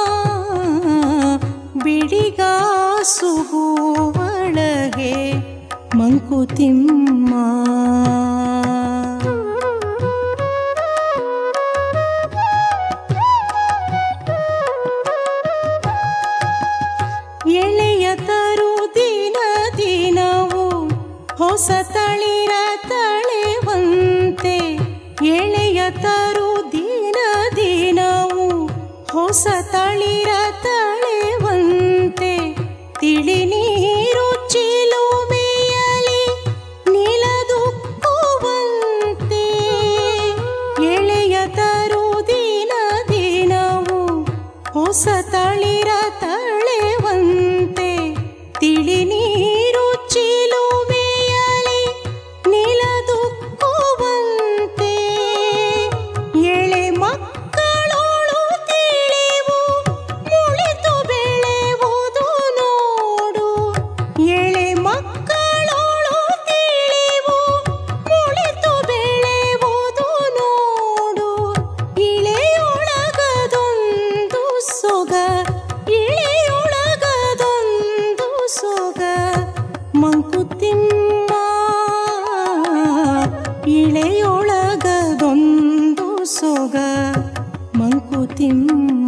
Speaker 2: ಬಿಡಿಗಾಸು ಹೂವಳಗೆ ಮಂಕುತಿಮ್ಮ ಎಳೆಯ ತರು ದಿನ ದಿನವು ಹೊಸ ತಳಿರ ತಳೆವಂತೆ ಎಳೆಯತರು ದಿನ ದಿನವು ಹೊಸ ತಳಿರ ತಳೆವಂತೆ ತಿಳಿ ನೀರು ಚಿಲುಮೆಯಲಿ ನಿಲದುಕ್ಕುವಂತೆ ಎಳೆಯತರು ದಿನ ದಿನವು ಹೊಸ ತಳಿರ ತಳೆವಂತೆ ತಿಳಿ ನೀರು ಚಿಲುಮೆಯಲಿ ನಿಲದುಕ್ಕುವಂತೆ ಎಳೆ ಮಕ್ಕಳೋಳು ತಿಳಿವು ಮುಳಿತು ಬೆಳೆವುದು ನೋಡು ಎಳೆ ಮಕ್ಕಳೋಳು ತಿಳಿವು ಮುಳಿತು ಬೆಳೆವುದು ನೋಡು ಇಳೆಯೊಳಗದೊಂದು ಸೊಗ ಇಳೆಯೊಳಗದೊಂದು ಸೊಗ ಮಂಕುತಿಮ್ಮ ಇಳೆಯೊಳಗದೊಂದು ಸೊಗ ಮಂಕುತಿಮ್ಮ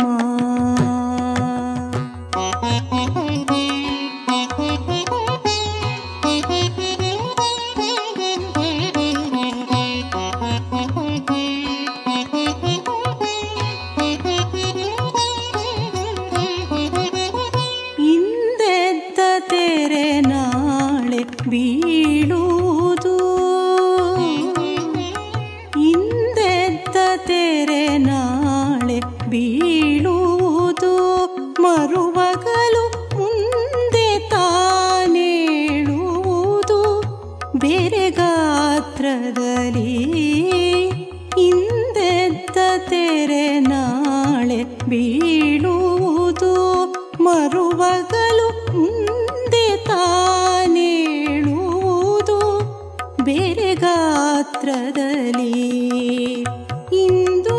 Speaker 2: ಇಂದೆದ್ದ ತೆರೆ ನಾಳೆ ಬೀಳುವುದು ಇಂದೆದ್ದ ತೆರೆ ನಾಳೆ ಬೀಳುವುದು ಮರುವಗಲು ಮುಂದೆ ತಾನೇಳುವುದು ಬೇರೆ ಗಾತ್ರದಲ್ಲಿ ಇಂದೆದ್ದ ತೆರೆ ನಾಳೆ ಬೀಳುವುದು ಮರುವಗಲು ಮುಂದೆ ತಾನೇಳುವುದು ಬೇರೆ ಗಾತ್ರದಲ್ಲಿ ಇಂದು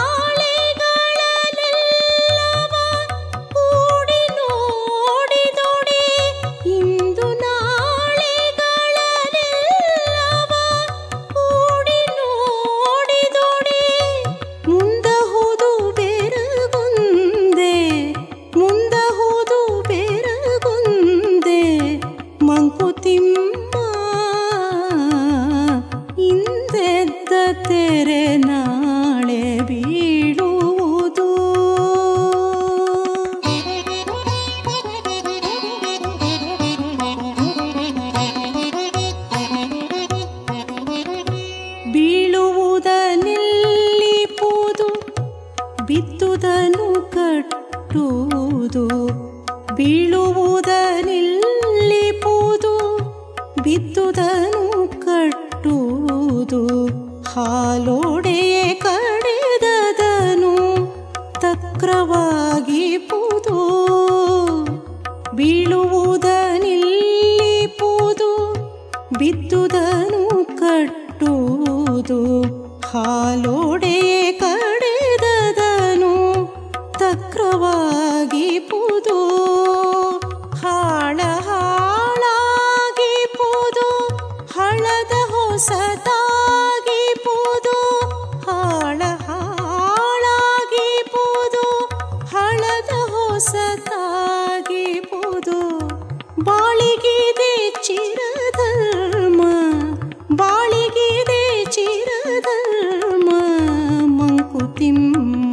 Speaker 2: ನಾಳೆಗಳಲ್ಲೆಲ್ಲವ ಕೂಡಿ ನೋಡಿದೊಡೆ ಇಂದು ನಾಳೆಗಳಲ್ಲೆಲ್ಲವ ಕೂಡಿ ನೋಡಿದೊಡೆ ಮುಂದಹುದು ಬೆರಗುಂದೆ ಮುಂದಹುದು ಬೆರಗುಂದೆ ಮಂಕುತಿಮ್ಮ ಇಂದೆದ್ದ ತೆರೆ ನಾಳೆ ಬೀಳುವುದು ಬೀಳುವುದ ನಿಲ್ಲಿಪುದು ಬಿತ್ತುದನು ಕಟ್ಟುವುದು ಬೀಳುವುದ ನಿಲ್ಲಿಪುದು ಬಿತ್ತುದನು ಕಟ್ಟುವುದು ಹಾಲೋಡೆಯೇ ಕಡೆದದನು ತಕ್ರವಾಗಿ ಪುದು ಬೀಳುವುದ ನಿಲ್ಲಿಪುದು ಬಿದ್ದುದನು ಕಟ್ಟುವುದು ಹಾಲೋಡೆಯೇ ಕಡೆದದನು ತಕ್ರವಾಗಿ ಪುದು ಹಾಳ ಹಾಳಾಗಿ ಪುದು ಹಳದ ಹೊಸತಾಗಿ ಪುದು ಹಾಳ ಹಾಳಾಗಿ ಪುದು ಹಳದ ಹೊಸತಾಗಿ ಪುದು ಬಾಳಿಗಿದೆ ಚಿರಧರ್ಮ ಬಾಳಿಗಿದೆ ಚಿರಧರ್ಮ ಮಂಕುತಿಮ್ಮ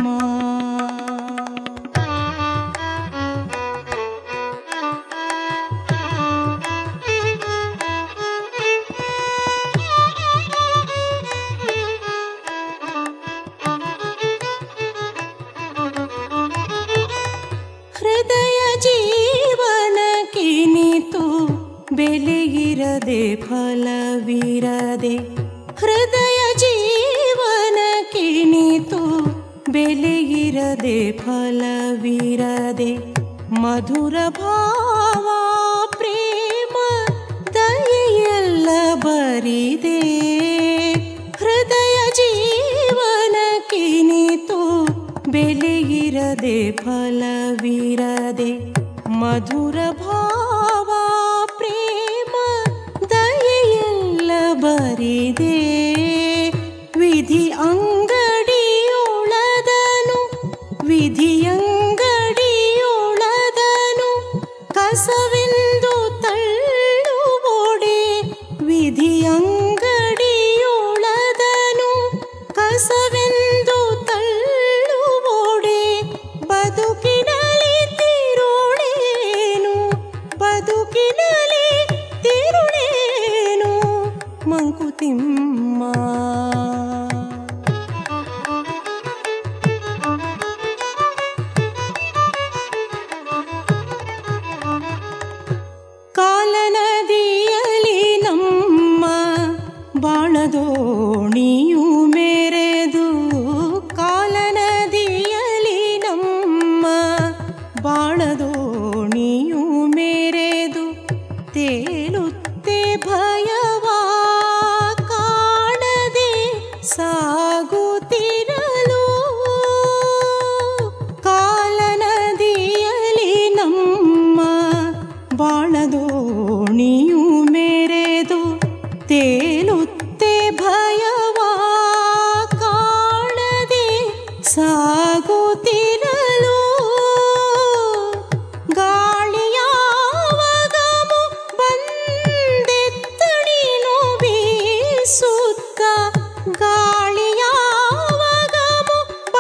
Speaker 2: ಹೃದಯ ಜೀವನ ಕಿನಿತು ಬೆಲೆಯಿರದೆ ಫಲವಿರದೆ ಹೃದಯ ಜೀವನ ಕಿನಿತು ಬೆಲೆಯಿರದೆ ಫಲವಿರದೆ ಮಧುರ ಭಾವ ಪ್ರೇಮ ದಯೆಲ್ಲ ಬರಿದೆ ಹೃದಯ ಜೀವನ ಕಿನಿತು ಬೆಲೆಯಿರದೆ ಫಲವಿರದೆ ಮಧುರ ಭಾವ ಪ್ರೇಮ ದಯೆಲ್ಲ ಬರಿದೆ ವಿಧಿ ಅಂಗಡಿಯೊಳದನು ವಿಧಿಯಂಗಡಿಯೊಳದನು ಕಸವೆಂದು ತಳ್ಳುವೊಡೆ ವಿಧಿಯಂಗಡಿಯೊಳದನು ಕಸವೆಂದು ಮಂಕುತಿಮ್ಮ ಕಾಲನದಿಯಲಿ ನಮ್ಮ ಬಾಳದೋಣಿಯು ಮೇರೆದು ಕಾಲನದಿಯಲಿ ನಮ್ಮ ಬಾಳದೋಣಿಯು ಮೇರೆದು ತೇಲುತ್ತೆ ಭಯವಾ ಕಾಣದೆ ಸಾಗುತ್ತಿರಲು ಕಾಲನದಿಯಲಿ ನಮ್ಮ ಬಾಳದೋಣಿಯು ಮೇರೆದು ತೇಲುತ್ತೆ ಭಯವಾ ಕಾಣದೆ ಸಾಗುತ್ತಿರಲು ಗಾಳಿಯಾವಗಮು ಬಂದೆತ್ತಣಿನು ಬೀಸುತ್ತ ಗಾಳಿಯಾವಗಮು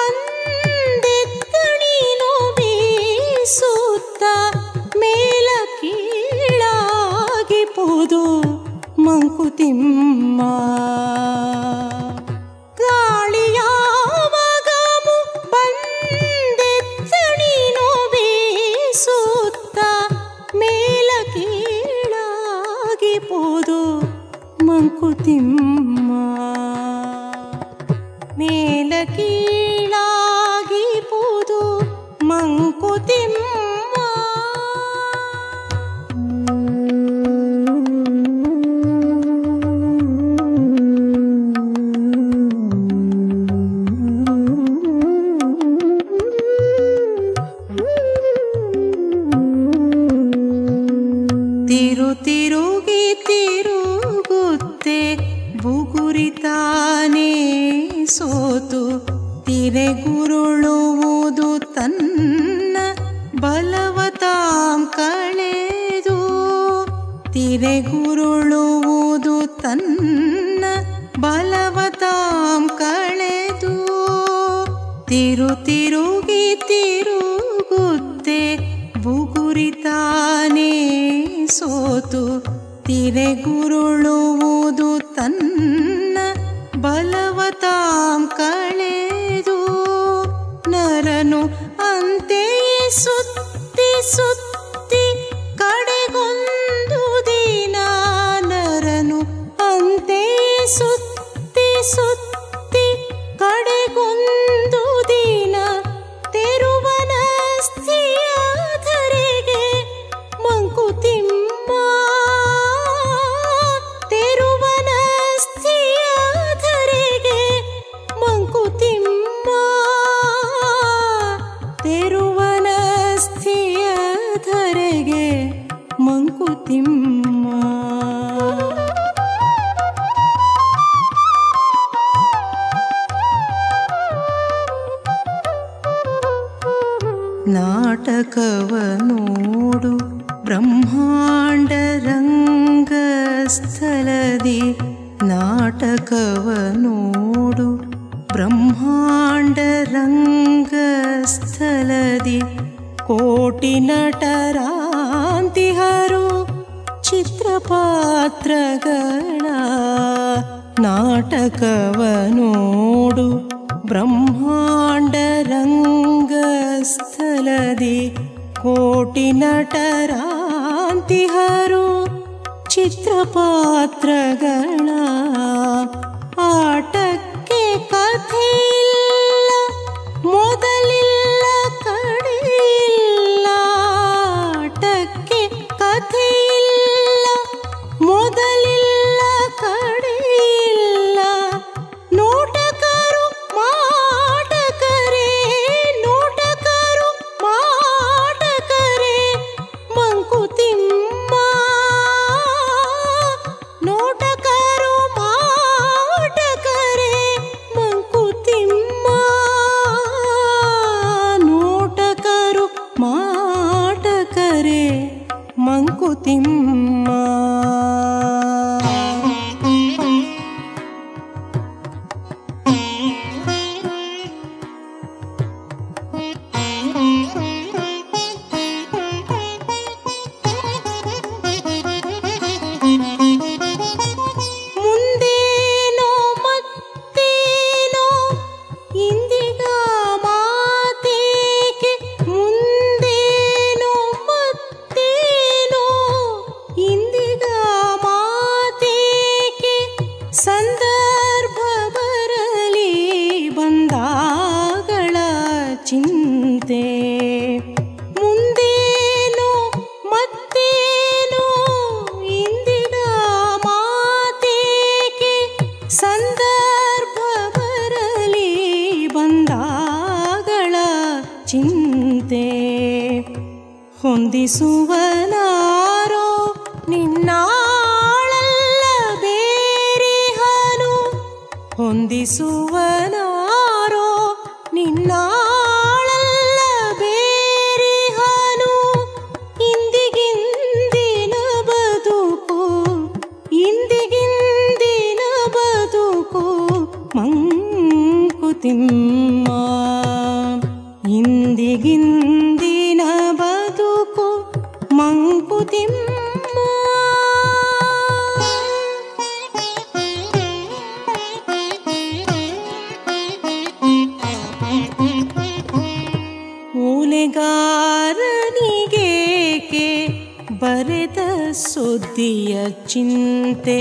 Speaker 2: ಬಂದೆತ್ತಣಿನು ಬೀಸುತ್ತ ಮೇಲ ಕೀಳಾಗಿ ಪೋದು ಮಂಕುತಿಮ್ಮ ಗಾಳಿಯಾವಗಮು ಬಂದೆತ್ತಣಿನು ಬೀಸುತ್ತ ಮೇಲ ಕೀಳಾಗಿ ಪೋದು ಮಂಕುತಿಮ್ಮ ಮೇಲ ಕೀಳಾಗಿ ಪೋದು ಮಂಕುತಿಮ್ಮ ತಿರು ತಿರುಗಿ ತಿರುಗುತ್ತೆ ಬುಗುರಿತಾನೆ ಸೋತು ತಿರೆಗುರುಳುವುದು ತನ್ನ ಬಲವತಾಂ ಕಳೆದು ತಿರೆಗುರುಳುವುದು ತನ್ನ ಬಲವತಾಂ ಕಳೆದು ತಿರು ತಿರುಗಿ ತಿರುಗುತ್ತೆ ಬುಗುರಿತಾನೆ ಸೋತು ತಿರೆಗುರುಳುವುದು ತನ್ನ ಬಲವತಾಂ ಕಳೆದು ನರನು ಅಂತೆಯೇ ಸುತ್ತಿ ಸುತ್ತಿ ಕಡೆಗೊಂದು ದಿನ ನರನು ಅಂತೆಯೇ ಸುತ್ತಿ ಸುತ್ತಿ ಕಡೆಗೊಂದು ದಿನ ತೆರುವನ ಸ್ಥಿಯ ಧರೆಗೆ ಮಂಕುತಿಮ್ಮ ತೆರುವನ ಸ್ಥಿಯ ಧರೆಗೆ ಮಂಕುತಿಮ್ಮ ತೆರುವನ ಸ್ಥಿಯ ಧರೆಗೆ ಮಂಕುತಿಮ್ಮ ನಾಟಕವ ನೋಡು ಬ್ರಹ್ಮಾಂಡ ರಂಗಸ್ಥಲದಿ ನಾಟಕವ ನೋಡು ಬ್ರಹ್ಮಾಂಡ ರಂಗಸ್ಥಲದಿ ಕೋಟಿ ನಟರಾಂತಿಹರು ಚಿತ್ರಪಾತ್ರಗಳ ನಾಟಕವ ನೋಡು ಬ್ರಹ್ಮಾಂಡ ರಂಗಸ್ಥಲದಿ ಕೋಟಿ ನಟರಾಂತಿಹರು ಚಿತ್ರಪಾತ್ರಗಳ ಆಟಕ್ಕೆ ಕಥೆಯಿಲ್ಲ ಮೊದಲಿಲ್ಲ ಕಡೆಯಿಲ್ಲ ಆಟಕ್ಕೆ ಕಥೆಯಿಲ್ಲ ಮೊದಲಿಲ್ಲ ಕಡೆಯಿಲ್ಲ ನೋಟಕರು ಮಾಟಕರೇ ನೋಟಕರು ಮಾಟಕರೇ ಮಂಕುತಿಮ್ಮ ನೋಟಕರು ಮಾಟಕರೇ ಮಂಕುತಿಮ್ಮ ನೋಟಕರು ಮಾಟಕರೇ ಮಂಕುತಿಮ್ಮ ಮುಂದೆ ಹೊಂದಿಸುವನಾರೋ ನಿನ್ನಾಳಲ್ಲ ಬೇರಿಹನು ಹೊಂದಿಸುವನಾರೋ ನಿನ್ನಾಳಲ್ಲ ಬೇರಿಹನು ಇಂದಿಗಿಂದಿನ ಬದುಕು ಇಂದಿಗಿಂದಿನ ಬದುಕು ಮಂಕುತಿಮ್ಮ ಇಂದಿಗಿಂದಿನ ಬದುಕು ಮಂಕುತಿಮ್ಮ ಓಲೆಗಾರನಿಗೇಕೆ ಬರೆದ ಸುದ್ದಿಯ ಚಿಂತೆ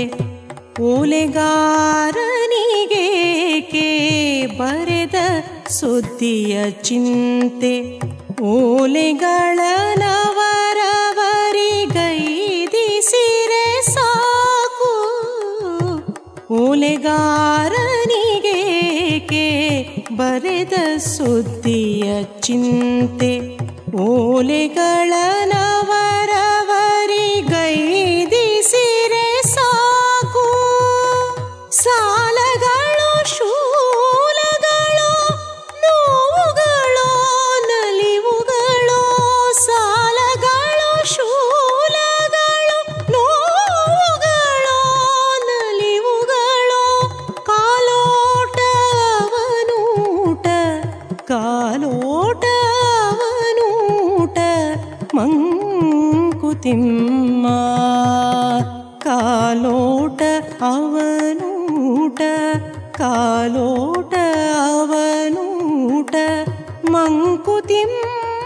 Speaker 2: ಓಲೆಗಾರನಿಗೇಕೆ ಬರೆದ ಸುದ್ದಿಯ ಚಿಂತೆ ಓಲೆಗಳ ನವರವರಿಗೈದಿಸಿರೆ ಸಾಕು ಓಲೆಗಾರನಿಗೇಕೆ ಬರೆದ ಸುದ್ದಿಯ ಚಿಂತೆ ಓಲೆಗಳ ನವರವರಿಗೈದಿಸಿರೆ ಸಾಕು ಸಾಲಗಳು ಶೂಲಗಳು ನೋವುಗಳು ನಲಿವುಗಳು ಸಾಲಗಳು ಶೂಲಗಳು ನೋವುಗಳು ನಲಿವುಗಳು ಕಾಲೋಟ ಅವನೂಟ ಕಾಲೋಟ ಅವನೂಟ ಮಂಕುತಿಮ್ಮ ಕಾಲೋಟ ಅವನೂಟ ಕಾಲೋಟ ಅವನೂಟ ಮಂಕುತಿಮ್ಮ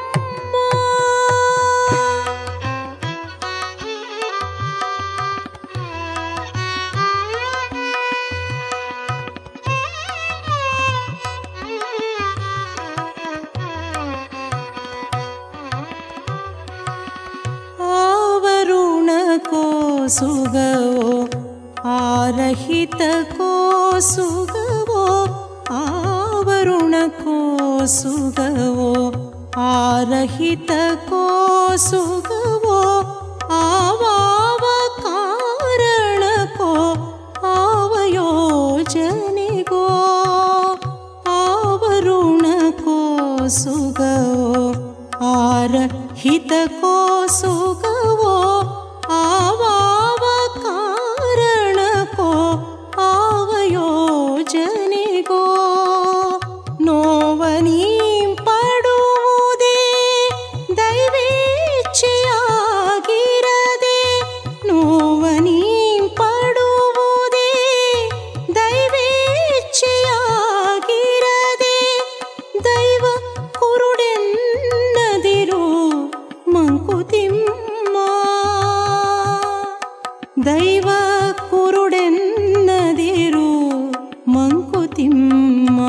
Speaker 2: ಆವರುಣ ಕೋಸುಗವೋ ಆರಹಿತ ಕೋಸುಗವೋ ಆವರುಣ ಕೋಸುಗವೋ ಆರಹಿತ ಕೋಸುಗವೋ ಆವಾವ ಕಾರಣಕೋ ಆವ ಯೋಜನೆಗೋ ಆವರುಣ ಕೋಸುಗವೋ ಆರ ಹಿತ ಕೋಸುಗವೋ ಆವಾವ ಕಾರಣಕೋ ಆವ ಯೋಜನೆಗೋ ನೋವನೀ ಪಡುವುದೇ ದೈವೇಚ್ಛೆಯಾಗಿರದೆ ನೋವನೀ ಪಡುವುದೇ ದೈವೇಚ್ಛೆಯಾಗಿರದೆ ದೈವ ಕುರುಡೆನ್ನದಿರು ಮಂಕುತಿಮ್ಮ ದೈವ ಕುರುಡೆನ್ನದಿರು ಮಂಕುತಿಮ್ಮ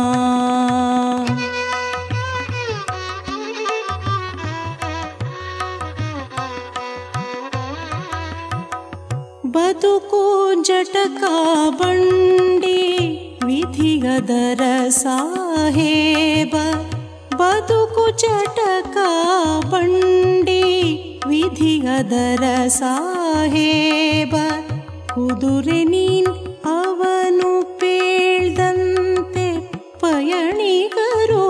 Speaker 2: ಬದುಕು ಜಟಕ ಬಂಡಿ ವಿಧಿಗದರ ಸಾಹೇಬ ಬದುಕು ಜಟಕ ಬಂಡಿ ವಿಧಿಗದರ ಸಾಹೇಬ ಕುದುರೆ ನೀನ್ ಅವನು ಪೇಳ್ದಂತೆ ಪಯಣಿಗರು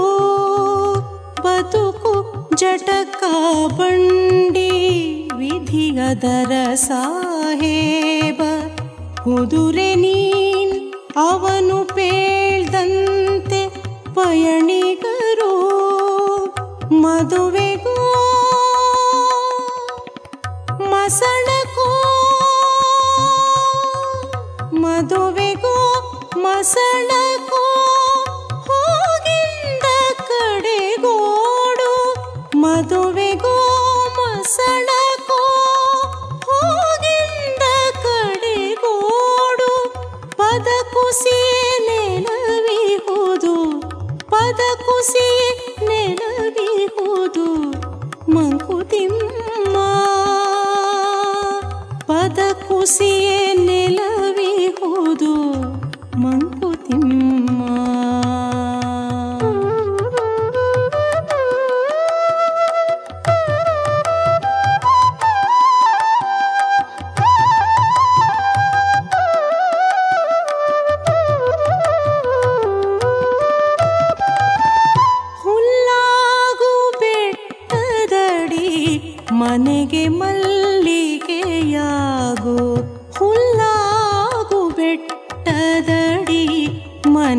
Speaker 2: ಬದುಕು ಜಟಕ ಬಂಡಿ ವಿಧಿಗದರ ಸಾಹೇಬ ಕುದುರೆ ನೀನ್ ಅವನು ಪೇಳ್ದಂತೆ ಪಯಣಿಗರು ಮದುವೆಗೋ ಮಸಣಕೋ ಮದುವೆಗೋ ಮಸಣಕೋ ಹೋಗಿಂದ ಕಡೆಗೋಡು ಮದುವೆಗೋ ಮಸಣಕೋ ಹೋಗಿಂದ ಕಡೆಗೋಡು ಪದ ಕುಸಿ ನೆಲವಿಹುದು ಪದ ಕುಸಿ ನೆಲವಿಹುದು ಮಂಕುತಿಮ್ಮ ಪದ ಕುಸಿಯೇ ನೆಲವಿಹುದು ಮಂಕುತಿಮ್ಮ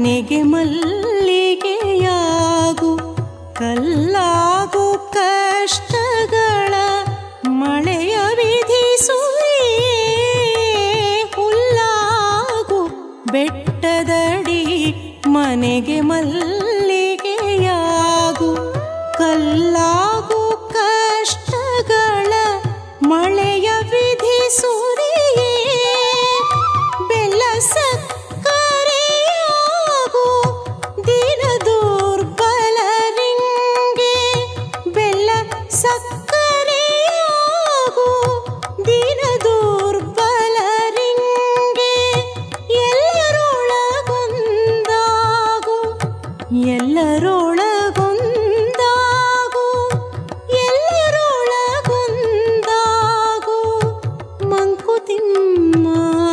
Speaker 2: ಮನೆಗೆ ಮಲ್ಲಿಗೆಯಾಗು ಕಲ್ಲಾಗು ಕಷ್ಟಗಳ ಮಳೆಯ ವಿಧಿಸುವೆಯೇ ಹುಲ್ಲಾಗು ಬೆಟ್ಟದಡಿ ಮನೆಗೆ ಮಲ್ಲಿಗೆಯಾಗು ಕಲ್ಲಾಗು ಕಷ್ಟಗಳ ಮಳೆಯ ವಿಧಿಸುರಿಯೇ ಬೆಲ್ಲ ಸಕ್ಕರೆಯಾಗು ದಿನ ದುರ್ಬಲರಿಂಗೆ ಬೆಲ್ಲ ಸಕ್ಕರೆಯಾಗು ದಿನ ದುರ್ಬಲರಿಂಗೆ ಎಲ್ಲರೊಳಗೊಂದಾಗು ಎಲ್ಲರೊಳಗೊಂದಾಗು ಎಲ್ಲರೊಳಗೊಂದಾಗು ಮಂಕುತಿಮ್ಮ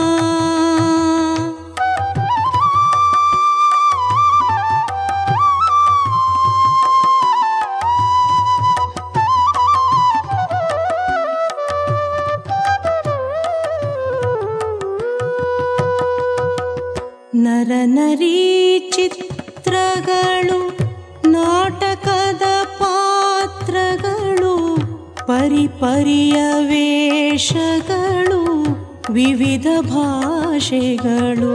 Speaker 2: ನರನರಿ ಚಿತ್ರಗಳು ನಾಟಕದ ಪಾತ್ರಗಳು ಪರಿಪರಿಯ ವೇಷಗಳು ವಿವಿಧ ಭಾಷೆಗಳು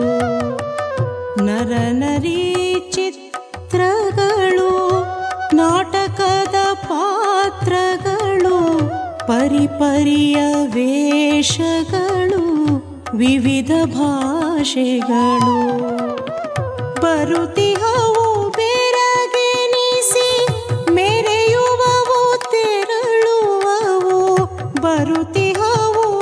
Speaker 2: ನರನರಿ ಚಿತ್ರಗಳು ನಾಟಕದ ಪಾತ್ರಗಳು ಪರಿಪರಿಯ ವೇಷಗಳು ವಿವಿಧ ಭಾಷೆಗಳು ಬರುತಿಹವು ಬೆರಗೆನಿಸಿ ಮೆರೆಯುವವು ತೆರಳುವವು ಬರುತಿಹವು